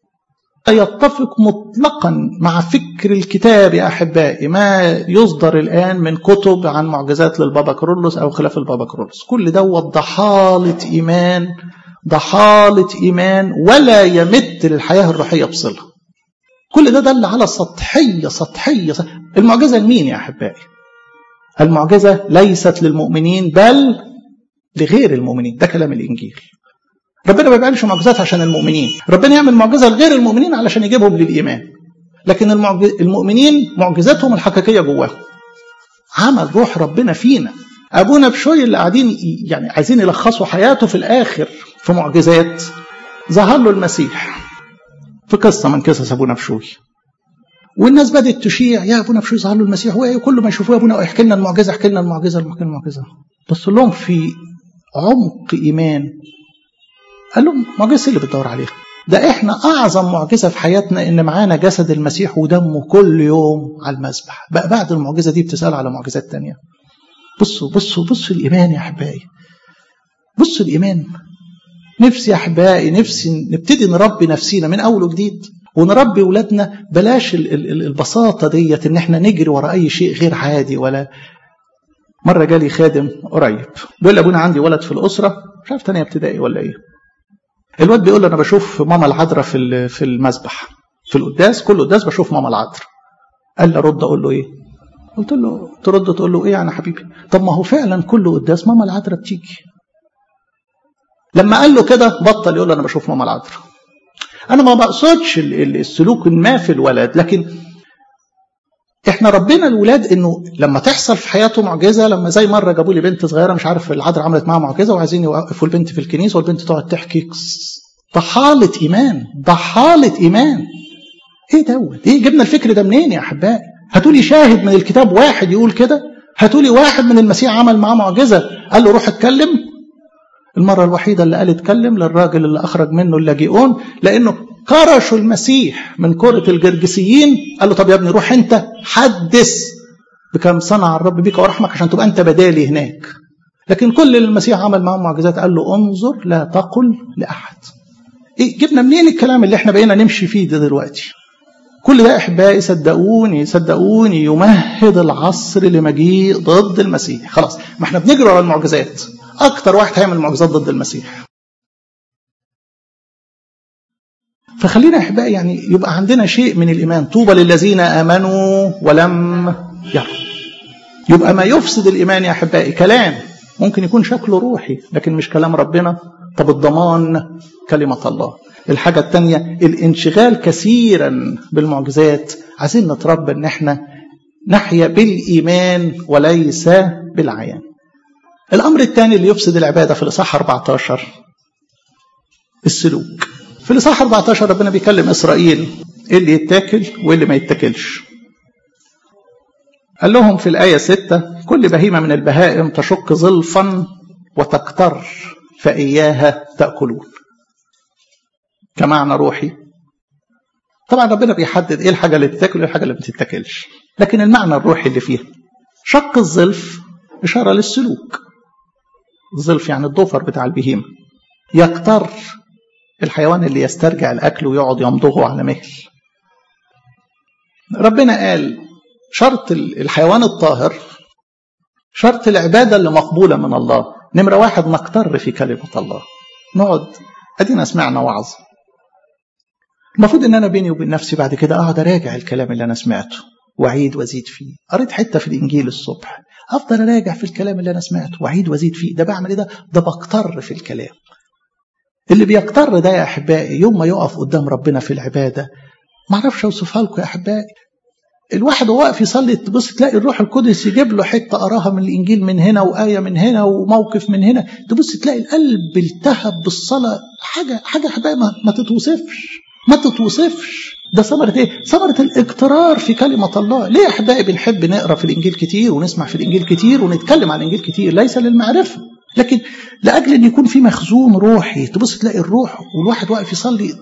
يتفق مطلقا مع فكر الكتاب يا احبائي ما يصدر الان من كتب عن معجزات للبابا كرولوس او خلاف البابا كرولوس كل دوت ضحاله ايمان ضحاله ايمان ولا يمت للحياه الروحيه بصله كل ده دل على سطحية سطحية المعجزة لمين يا أحبائي المعجزة ليست للمؤمنين بل لغير المؤمنين ده كلام الإنجيل ربنا ما بيعملش معجزات عشان المؤمنين ربنا يعمل معجزة لغير المؤمنين علشان يجيبهم للإيمان لكن المؤمنين معجزاتهم الحقيقية جواهم عمل روح ربنا فينا أبونا بشوي اللي قاعدين يعني عايزين يلخصوا حياته في الآخر في معجزات ظهر له المسيح في قصه من قصص ابونا بشوي والناس بدات تشيع يا ابونا بشوي ظهر له المسيح وكل ما يشوفوه يا ابونا احكي لنا المعجزه احكي لنا المعجزه احكي لنا المعجزه بص لهم في عمق ايمان قال لهم معجزه اللي بتدور عليها ده احنا اعظم معجزه في حياتنا ان معانا جسد المسيح ودمه كل يوم على المذبح بقى بعد المعجزه دي بتسال على معجزات تانية بصوا بصوا بصوا الايمان يا احبائي بصوا الايمان نفسي يا احبائي نفسي نبتدي نربي نفسينا من اول وجديد ونربي ولادنا بلاش البساطه ديت ان احنا نجري ورا اي شيء غير عادي ولا مره جالي خادم قريب بيقول لي ابونا عندي ولد في الاسره مش عارف تانية ابتدائي ولا ايه الواد بيقول لي انا بشوف ماما العذراء في في المذبح في القداس كل قداس بشوف ماما العذراء قال لي ارد اقول له ايه قلت له ترد تقول له ايه يعني حبيبي طب ما هو فعلا كل قداس ماما العذراء بتيجي لما قال له كده بطل يقول له انا بشوف ماما العذراء انا ما بقصدش السلوك ما في الولد لكن احنا ربنا الولاد انه لما تحصل في حياته معجزه لما زي مره جابوا لي بنت صغيره مش عارف العذراء عملت معاها معجزه وعايزين يوقفوا البنت في الكنيسه والبنت تقعد تحكي ضحاله ايمان ضحاله ايمان ايه دوت ايه جبنا الفكر ده منين يا احبائي هاتولي شاهد من الكتاب واحد يقول كده هاتولي واحد من المسيح عمل معاه معجزه قال له روح اتكلم المرة الوحيدة اللي قال اتكلم للراجل اللي أخرج منه اللاجئون لأنه كرشوا المسيح من كرة الجرجسيين قال له طب يا ابني روح أنت حدث بكم صنع الرب بك ورحمك عشان تبقى أنت بدالي هناك لكن كل اللي المسيح عمل معهم معجزات قال له انظر لا تقل لأحد إيه جبنا منين الكلام اللي احنا بقينا نمشي فيه ده دلوقتي كل ده احبائي صدقوني صدقوني يمهد العصر لمجيء ضد المسيح خلاص ما احنا بنجري ورا المعجزات اكتر واحد هيعمل معجزات ضد المسيح فخلينا احبائي يعني يبقى عندنا شيء من الايمان طوبى للذين امنوا ولم يروا يبقى ما يفسد الايمان يا احبائي كلام ممكن يكون شكله روحي لكن مش كلام ربنا طب الضمان كلمه الله الحاجة الثانية الانشغال كثيرا بالمعجزات عايزين نتربى ان احنا نحيا بالإيمان وليس بالعيان الأمر الثاني اللي يفسد العبادة في الإصحاح 14 السلوك في الإصحاح 14 ربنا بيكلم إسرائيل إيه اللي يتاكل وإيه اللي ما يتاكلش قال لهم في الآية 6 كل بهيمة من البهائم تشق ظلفا وتكتر فإياها تأكلون كمعنى روحي طبعا ربنا بيحدد ايه الحاجه اللي تتاكل وايه الحاجه اللي ما تتاكلش لكن المعنى الروحي اللي فيها شق الظلف اشاره للسلوك الظلف يعني الضفر بتاع البهيمه يقتر الحيوان اللي يسترجع الاكل ويقعد يمضغه على مهل ربنا قال شرط الحيوان الطاهر شرط العباده اللي مقبوله من الله نمره واحد نقتر في كلمه الله نقعد ادينا سمعنا وعظ المفروض ان انا بيني وبين نفسي بعد كده اقعد اراجع الكلام اللي انا سمعته واعيد وازيد فيه قريت حته في الانجيل الصبح افضل اراجع في الكلام اللي انا سمعته واعيد وازيد فيه ده بعمل ايه ده ده بقتر في الكلام اللي بيقتر ده يا احبائي يوم ما يقف قدام ربنا في العباده ما اعرفش اوصفها لكم يا احبائي الواحد وهو واقف يصلي تبص تلاقي الروح القدس يجيب له حته قراها من الانجيل من هنا وايه من هنا وموقف من هنا تبص تلاقي القلب التهب بالصلاه حاجه حاجه احبائي ما, ما تتوصفش ما تتوصفش ده ثمرة ايه؟ ثمرة الاقترار في كلمة الله، ليه يا احبائي بنحب نقرا في الانجيل كتير ونسمع في الانجيل كتير ونتكلم عن الانجيل كتير، ليس للمعرفة، لكن لاجل ان يكون في مخزون روحي، تبص تلاقي الروح والواحد واقف يصلي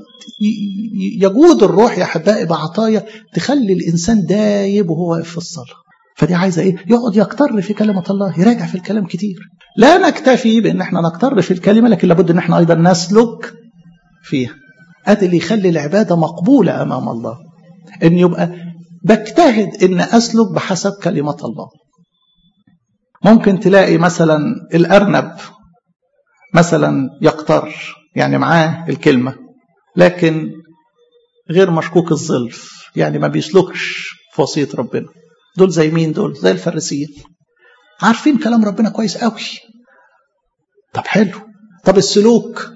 يجود الروح يا احبائي بعطايا تخلي الانسان دايب وهو واقف في الصلاة. فدي عايزه ايه؟ يقعد يقتر في كلمة الله، يراجع في الكلام كتير. لا نكتفي بان احنا نقتر في الكلمة لكن لابد ان احنا ايضا نسلك فيها. ادي اللي يخلي العباده مقبوله امام الله ان يبقى بجتهد ان اسلك بحسب كلمه الله ممكن تلاقي مثلا الارنب مثلا يقتر يعني معاه الكلمه لكن غير مشكوك الظلف يعني ما بيسلكش في وصيه ربنا دول زي مين دول زي الفريسيين عارفين كلام ربنا كويس قوي طب حلو طب السلوك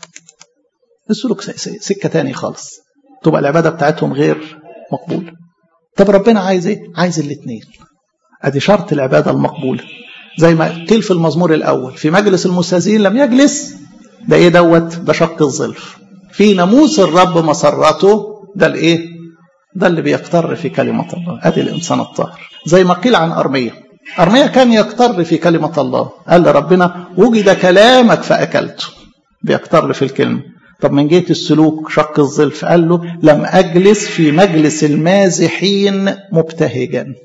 السلوك سكه تاني خالص تبقى العباده بتاعتهم غير مقبوله طب ربنا عايز ايه عايز الاثنين ادي شرط العباده المقبوله زي ما قيل في المزمور الاول في مجلس المستهزئين لم يجلس ده ايه دوت ده شق الظلف في ناموس الرب مسرته ده الايه ده اللي بيقتر في كلمه الله ادي الانسان الطاهر زي ما قيل عن ارميه ارميه كان يقتر في كلمه الله قال لربنا وجد كلامك فاكلته بيقتر في الكلمه طب من جهه السلوك شق الظلف قال له لم اجلس في مجلس المازحين مبتهجا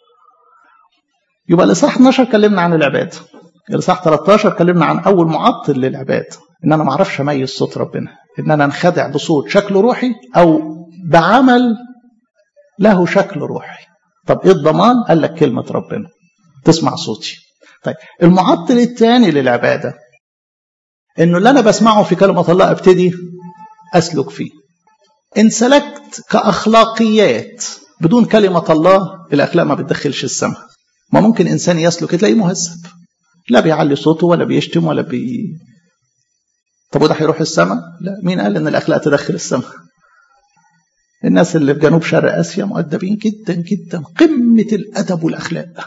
يبقى الاصحاح 12 اتكلمنا عن العباده الاصحاح 13 اتكلمنا عن اول معطل للعباده ان انا ما اعرفش اميز صوت ربنا ان انا انخدع بصوت شكله روحي او بعمل له شكل روحي طب ايه الضمان قال لك كلمه ربنا تسمع صوتي طيب المعطل الثاني للعباده انه اللي انا بسمعه في كلمه الله ابتدي اسلك فيه ان سلكت كاخلاقيات بدون كلمه الله الاخلاق ما بتدخلش السماء ما ممكن انسان يسلك تلاقيه مهذب لا بيعلي صوته ولا بيشتم ولا بي طب وده هيروح السماء لا مين قال ان الاخلاق تدخل السماء الناس اللي في جنوب شرق اسيا مؤدبين جدا جدا قمه الادب والاخلاق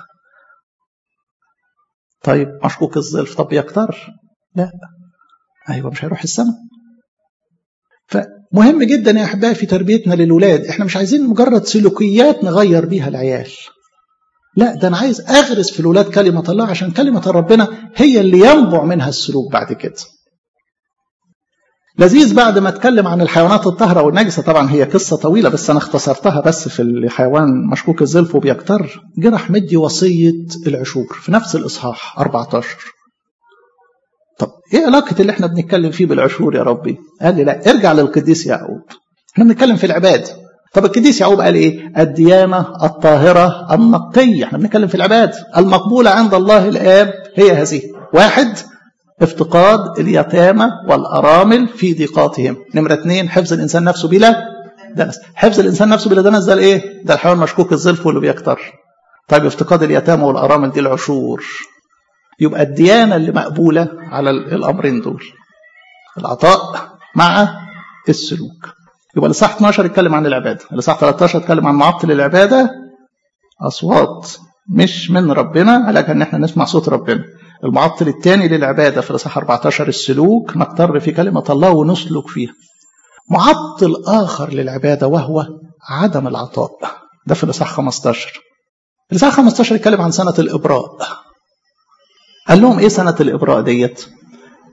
طيب مشكوك الظلف طب يكتر لا ايوه مش هيروح السماء فمهم جدا يا احبائي في تربيتنا للولاد احنا مش عايزين مجرد سلوكيات نغير بيها العيال لا ده انا عايز اغرس في الولاد كلمه الله عشان كلمه ربنا هي اللي ينبع منها السلوك بعد كده لذيذ بعد ما اتكلم عن الحيوانات الطاهره والنجسه طبعا هي قصه طويله بس انا اختصرتها بس في الحيوان مشكوك الزلف وبيكتر جه راح مدي وصيه العشور في نفس الاصحاح 14 طب ايه علاقه اللي احنا بنتكلم فيه بالعشور يا ربي؟ قال لي لا ارجع للقديس يعقوب احنا بنتكلم في العباده طب القديس يعقوب قال ايه؟ الديانه الطاهره النقيه احنا بنتكلم في العباده المقبوله عند الله الاب هي هذه واحد افتقاد اليتامى والارامل في ضيقاتهم نمره اثنين حفظ الانسان نفسه بلا دنس حفظ الانسان نفسه بلا دنس ده الايه؟ ده الحيوان مشكوك الظلف واللي بيكتر طيب افتقاد اليتامى والارامل دي العشور يبقى الديانة اللي مقبولة على الأمرين دول العطاء مع السلوك يبقى الإصحاح 12 يتكلم عن العبادة الإصحاح 13 يتكلم عن معطل العبادة أصوات مش من ربنا لكن ان احنا نسمع صوت ربنا المعطل الثاني للعبادة في الإصحاح 14 السلوك نقتر في كلمة الله ونسلك فيها معطل آخر للعبادة وهو عدم العطاء ده في الإصحاح 15 الإصحاح 15 يتكلم عن سنة الإبراء قال لهم ايه سنة الإبراء ديت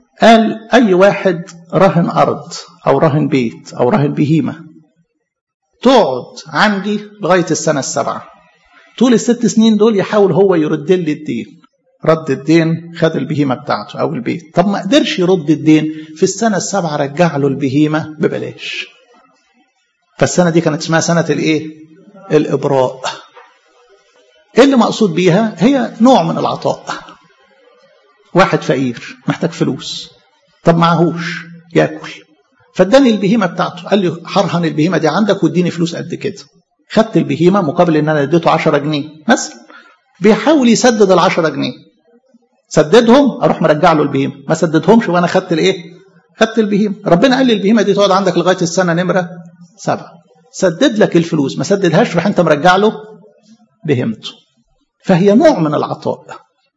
قال أي واحد رهن أرض أو رهن بيت أو رهن بهيمة تقعد عندي لغاية السنة السابعة طول الست سنين دول يحاول هو يرد لي الدين رد الدين خد البهيمة بتاعته أو البيت طب ما قدرش يرد الدين في السنة السابعة رجع له البهيمة ببلاش فالسنة دي كانت اسمها سنة الإيه؟ الإبراء إيه اللي مقصود بيها؟ هي نوع من العطاء واحد فقير محتاج فلوس طب معهوش ياكل فاداني البهيمة بتاعته قال لي حرهن البهيمة دي عندك واديني فلوس قد كده خدت البهيمة مقابل ان انا اديته 10 جنيه مثلا بيحاول يسدد ال 10 جنيه سددهم اروح مرجع له البهيمة ما سددهمش وانا خدت الايه خدت البهيمة ربنا قال لي البهيمة دي تقعد عندك لغاية السنة نمرة سبعة سدد لك الفلوس ما سددهاش راح انت مرجع له بهيمته فهي نوع من العطاء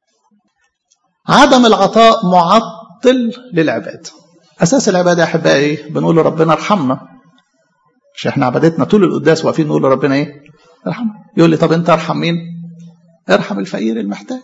عدم العطاء معطل للعباده اساس العباده يا احبائي ايه بنقول لربنا ارحمنا مش احنا عبادتنا طول القداس واقفين نقول لربنا ايه ارحمنا يقول لي طب انت ارحم مين ارحم الفقير المحتاج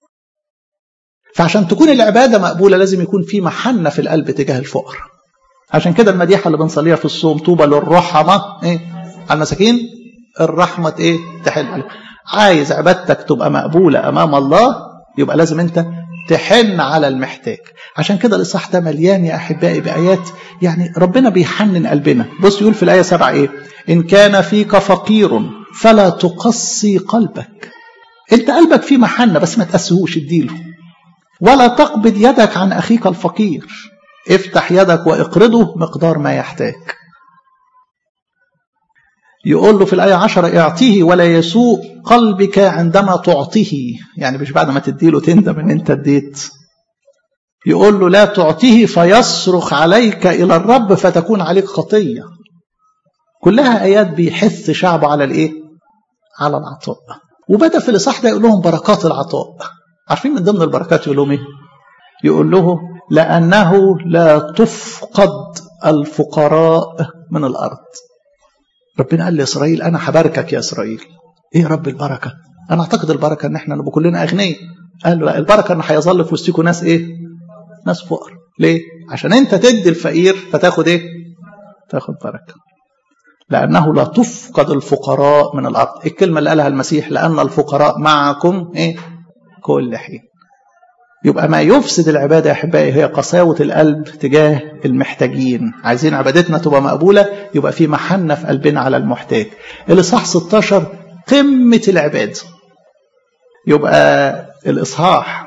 فعشان تكون العباده مقبوله لازم يكون في محنه في القلب تجاه الفقر عشان كده المديحه اللي بنصليها في الصوم طوبى للرحمه ايه على المساكين الرحمه ايه تحل عليهم عايز عبادتك تبقى مقبوله امام الله يبقى لازم انت تحن على المحتاج عشان كده الإصحاح ده مليان يا أحبائي بآيات يعني ربنا بيحنن قلبنا بص يقول في الآية سبعة إيه إن كان فيك فقير فلا تقصي قلبك أنت قلبك فيه محنة بس ما تقسهوش اديله ولا تقبض يدك عن أخيك الفقير افتح يدك واقرضه مقدار ما يحتاج يقول له في الآية عشرة اعطيه ولا يسوء قلبك عندما تعطيه يعني مش بعد ما تديله تندم ان انت اديت يقول له لا تعطيه فيصرخ عليك إلى الرب فتكون عليك خطية كلها آيات بيحث شعبه على الإيه؟ على العطاء وبدأ في الإصحاح ده يقول لهم بركات العطاء عارفين من ضمن البركات يقول لهم إيه؟ يقول له لأنه لا تفقد الفقراء من الأرض ربنا قال لإسرائيل أنا هباركك يا إسرائيل إيه يا رب البركة أنا أعتقد البركة إن إحنا نبقى كلنا أغنياء قال له لا البركة إن هيظل في وسطكم ناس إيه ناس فقر ليه عشان أنت تدي الفقير فتاخد إيه تاخد بركة لأنه لا تفقد الفقراء من الأرض الكلمة اللي قالها المسيح لأن الفقراء معكم إيه كل حين يبقى ما يفسد العبادة يا أحبائي هي قساوة القلب تجاه المحتاجين عايزين عبادتنا تبقى مقبولة يبقى في محنة في قلبنا على المحتاج الإصحاح 16 قمة العبادة يبقى الإصحاح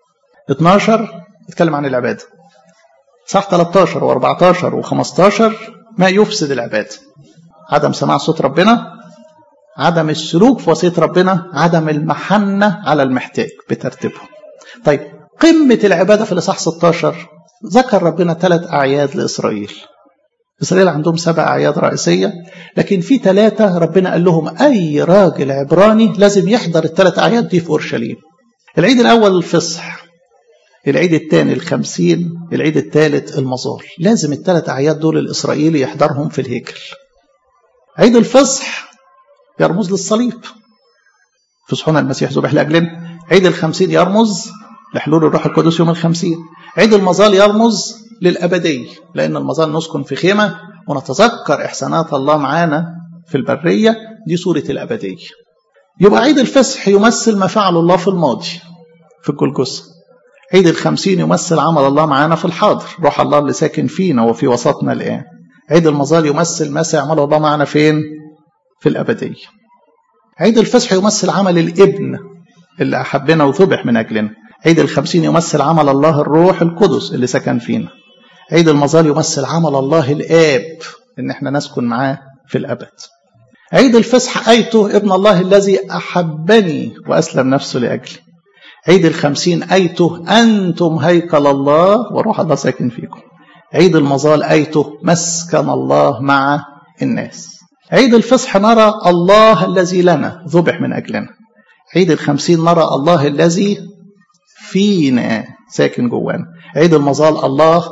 12 يتكلم عن العبادة صح 13 و14 و15 ما يفسد العبادة عدم سماع صوت ربنا عدم السلوك في وصية ربنا عدم المحنة على المحتاج بترتيبهم طيب قمة العبادة في الإصحاح 16 ذكر ربنا ثلاث أعياد لإسرائيل إسرائيل عندهم سبع أعياد رئيسية لكن في ثلاثة ربنا قال لهم أي راجل عبراني لازم يحضر الثلاث أعياد دي في أورشليم العيد الأول الفصح العيد الثاني الخمسين العيد الثالث المظال لازم الثلاث أعياد دول الإسرائيلي يحضرهم في الهيكل عيد الفصح يرمز للصليب فصحنا المسيح ذبح لأجلنا عيد الخمسين يرمز لحلول الروح القدس يوم الخمسين عيد المظال يرمز للأبدية لأن المظال نسكن في خيمة ونتذكر إحسانات الله معانا في البرية دي صورة الأبدية يبقى عيد الفصح يمثل ما فعل الله في الماضي في الجلجسة عيد الخمسين يمثل عمل الله معانا في الحاضر روح الله اللي ساكن فينا وفي وسطنا الآن عيد المظال يمثل ما سيعمله الله معنا فين في الأبدية عيد الفصح يمثل عمل الابن اللي أحبنا وذبح من أجلنا عيد الخمسين يمثل عمل الله الروح القدس اللي سكن فينا عيد المظال يمثل عمل الله الآب إن احنا نسكن معاه في الأبد عيد الفصح أيته ابن الله الذي أحبني وأسلم نفسه لأجلي عيد الخمسين أيته أنتم هيكل الله وروح الله ساكن فيكم عيد المظال أيته مسكن الله مع الناس عيد الفصح نرى الله الذي لنا ذبح من أجلنا عيد الخمسين نرى الله الذي فينا ساكن جوانا عيد المظال الله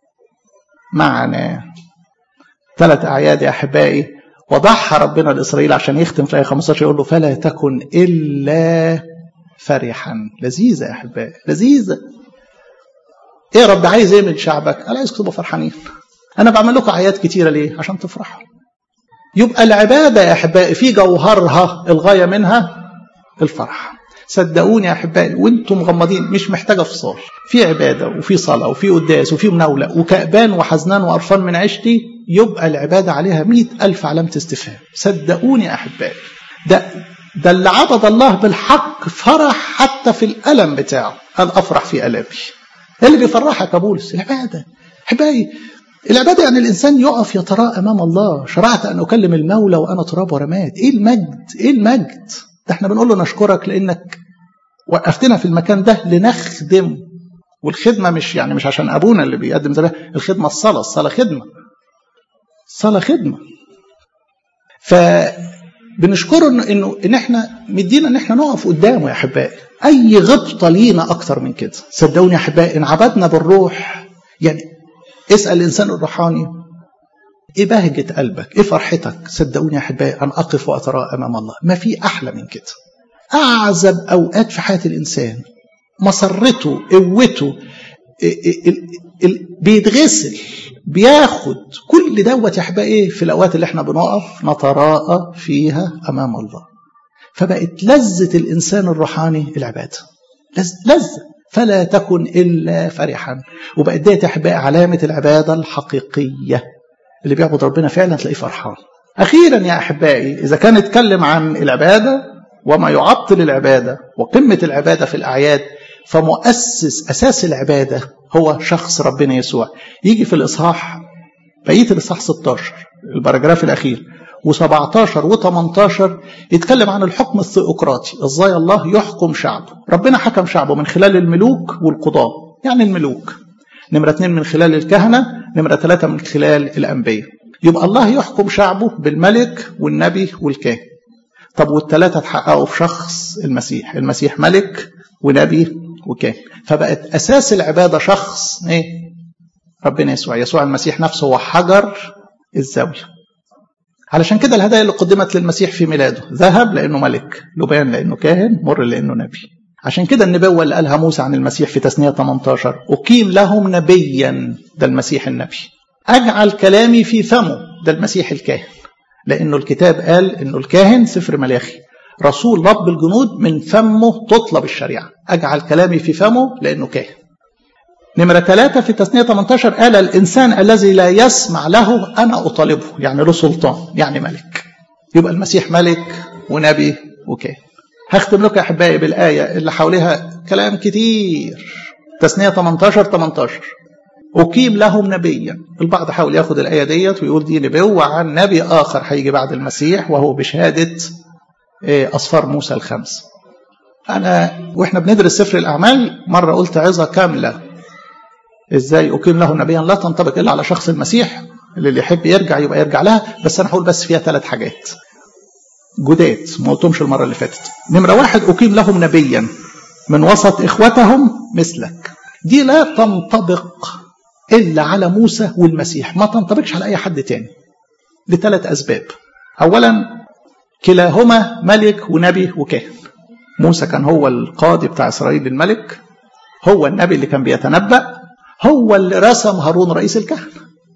معنا ثلاث أعياد يا أحبائي وضحى ربنا لإسرائيل عشان يختم في آية 15 يقول له فلا تكن إلا فرحا لذيذة يا أحبائي لذيذة إيه يا رب عايز إيه من شعبك؟ أنا عايزكم تبقوا فرحانين أنا بعمل لكم أعياد كتيرة ليه؟ عشان تفرحوا يبقى العبادة يا أحبائي في جوهرها الغاية منها الفرح صدقوني يا أحبائي وانتم مغمضين مش محتاجة فصال في عبادة وفي صلاة وفي قداس وفي مناولة وكأبان وحزنان وقرفان من عيشتي يبقى العبادة عليها مئة ألف علامة استفهام صدقوني يا أحبائي ده ده اللي عبد الله بالحق فرح حتى في الألم بتاعه قال أفرح في ألمي اللي بيفرحك يا بولس العبادة أحبائي العبادة يعني الإنسان يقف يتراءى أمام الله شرعت أن أكلم المولى وأنا تراب ورماد إيه المجد إيه المجد ده احنا بنقول له نشكرك لأنك وقفتنا في المكان ده لنخدم والخدمة مش يعني مش عشان أبونا اللي بيقدم ذبح الخدمة الصلاة الصلاة خدمة الصلاة خدمة فبنشكره إنه إنه إن إحنا مدينا إن إحنا نقف قدامه يا أحبائي أي غبطة لينا أكتر من كده صدقوني يا أحبائي إن عبدنا بالروح يعني اسأل الإنسان الروحاني إيه بهجة قلبك إيه فرحتك صدقوني يا أحبائي أن أقف وأتراءى أمام الله ما في أحلى من كده أعزب أوقات في حياة الإنسان مسرته قوته بيتغسل بياخد كل دوت يا أحبائي إيه في الأوقات اللي احنا بنقف نتراءى فيها أمام الله فبقت لذة الإنسان الروحاني العبادة لذة فلا تكن إلا فرحا وبقت ديت يا أحبائي علامة العبادة الحقيقية اللي بيعبد ربنا فعلا تلاقيه فرحان أخيرا يا أحبائي إذا كان نتكلم عن العبادة وما يعطل العبادة وقمة العبادة في الأعياد فمؤسس أساس العبادة هو شخص ربنا يسوع يجي في الإصحاح بقية الإصحاح 16 البراجراف الأخير و17 و18 يتكلم عن الحكم الثيوقراطي ازاي الله يحكم شعبه ربنا حكم شعبه من خلال الملوك والقضاة يعني الملوك نمرة اثنين من خلال الكهنة نمرة ثلاثة من خلال الأنبياء يبقى الله يحكم شعبه بالملك والنبي والكاهن طب والثلاثة اتحققوا في شخص المسيح المسيح ملك ونبي وكاهن فبقت أساس العبادة شخص ايه ربنا يسوع يسوع المسيح نفسه هو حجر الزاوية علشان كده الهدايا اللي قدمت للمسيح في ميلاده ذهب لأنه ملك لبان لأنه كاهن مر لأنه نبي عشان كده النبوة اللي قالها موسى عن المسيح في تثنية 18 أقيم لهم نبيا ده المسيح النبي أجعل كلامي في فمه ده المسيح الكاهن لأنه الكتاب قال أنه الكاهن سفر ملاخي رسول رب الجنود من فمه تطلب الشريعة أجعل كلامي في فمه لأنه كاهن نمرة ثلاثة في تثنية 18 قال الإنسان الذي لا يسمع له أنا أطالبه يعني له سلطان يعني ملك يبقى المسيح ملك ونبي وكاهن هختم لكم يا أحبائي بالآية اللي حواليها كلام كتير تثنية 18 18 أقيم لهم نبيا البعض حاول ياخد الآية ديت ويقول دي نبوة عن نبي آخر هيجي بعد المسيح وهو بشهادة أصفار موسى الخمس أنا وإحنا بندرس سفر الأعمال مرة قلت عظة كاملة ازاي اقيم له نبيا لا تنطبق الا على شخص المسيح اللي يحب يرجع يبقى يرجع لها بس انا هقول بس فيها ثلاث حاجات جداد ما قلتهمش المره اللي فاتت نمره واحد اقيم لهم نبيا من وسط اخوتهم مثلك دي لا تنطبق الا على موسى والمسيح ما تنطبقش على اي حد تاني لثلاث اسباب اولا كلاهما ملك ونبي وكاهن موسى كان هو القاضي بتاع اسرائيل الملك هو النبي اللي كان بيتنبأ هو اللي رسم هارون رئيس الكهنة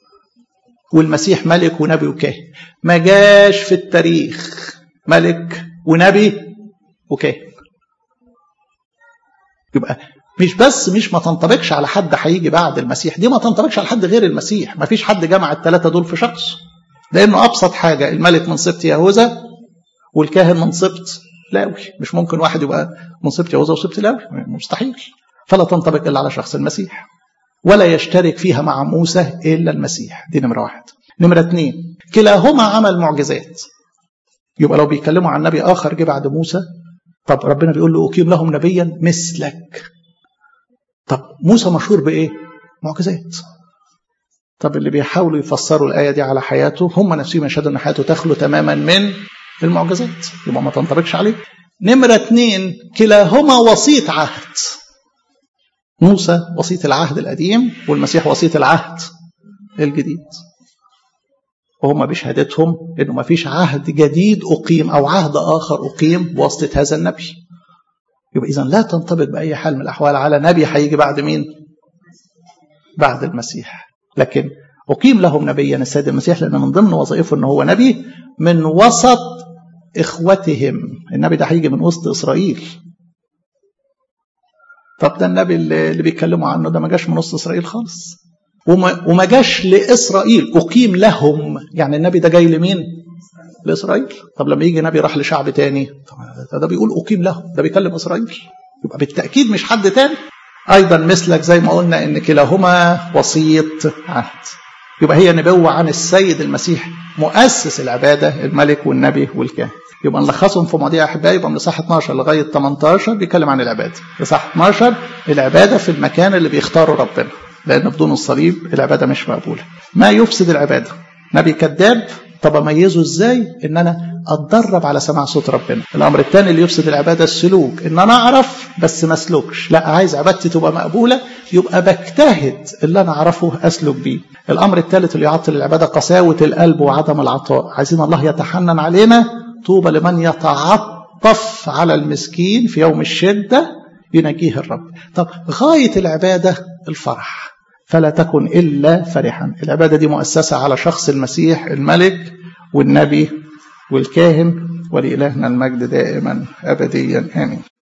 والمسيح ملك ونبي وكاهن ما جاش في التاريخ ملك ونبي وكاهن يبقى مش بس مش ما تنطبقش على حد هيجي بعد المسيح دي ما تنطبقش على حد غير المسيح ما فيش حد جمع الثلاثة دول في شخص لأنه أبسط حاجة الملك من سبط يهوذا والكاهن من سبط لاوي مش ممكن واحد يبقى من سبط يهوذا وسبط لاوي مستحيل فلا تنطبق إلا على شخص المسيح ولا يشترك فيها مع موسى إلا المسيح دي نمرة واحد نمرة اثنين كلاهما عمل معجزات يبقى لو بيتكلموا عن نبي آخر جه بعد موسى طب ربنا بيقول له أقيم لهم نبيا مثلك طب موسى مشهور بإيه؟ معجزات طب اللي بيحاولوا يفسروا الآية دي على حياته هم نفسهم يشهدوا أن حياته تخلو تماما من المعجزات يبقى ما تنطبقش عليه نمرة اثنين كلاهما وسيط عهد موسى وسيط العهد القديم والمسيح وسيط العهد الجديد وهم بشهادتهم انه ما فيش عهد جديد اقيم او عهد اخر اقيم بواسطه هذا النبي يبقى اذا لا تنطبق باي حال من الاحوال على نبي هيجي بعد مين بعد المسيح لكن أقيم لهم نبيا السيد المسيح لأن من ضمن وظائفه أنه هو نبي من وسط إخوتهم النبي ده هيجي من وسط إسرائيل طب ده النبي اللي بيتكلموا عنه ده ما جاش من وسط إسرائيل خالص وما, وما جاش لإسرائيل أقيم لهم يعني النبي ده جاي لمين لإسرائيل طب لما يجي نبي راح لشعب تاني ده بيقول أقيم لهم ده بيكلم إسرائيل يبقى بالتأكيد مش حد تاني أيضا مثلك زي ما قلنا إن كلاهما وسيط عهد يبقى هي نبوة عن السيد المسيح مؤسس العبادة الملك والنبي والكاهن يبقى نلخصهم في مواضيع أحبائي يبقى من إصحاح 12 لغاية 18 بيتكلم عن العبادة إصحاح 12 العبادة في المكان اللي بيختاره ربنا لأن بدون الصليب العبادة مش مقبولة ما يفسد العبادة نبي كذاب طب اميزه ازاي ان انا اتدرب على سماع صوت ربنا الامر الثاني اللي يفسد العباده السلوك ان انا اعرف بس ما اسلكش لا عايز عبادتي تبقى مقبوله يبقى بجتهد اللي انا اعرفه اسلك بيه الامر الثالث اللي يعطل العباده قساوه القلب وعدم العطاء عايزين الله يتحنن علينا طوبى لمن يتعطف على المسكين في يوم الشده ينجيه الرب طب غايه العباده الفرح فلا تكن إلا فرحا العبادة دي مؤسسة على شخص المسيح الملك والنبي والكاهن ولإلهنا المجد دائما أبديا آمين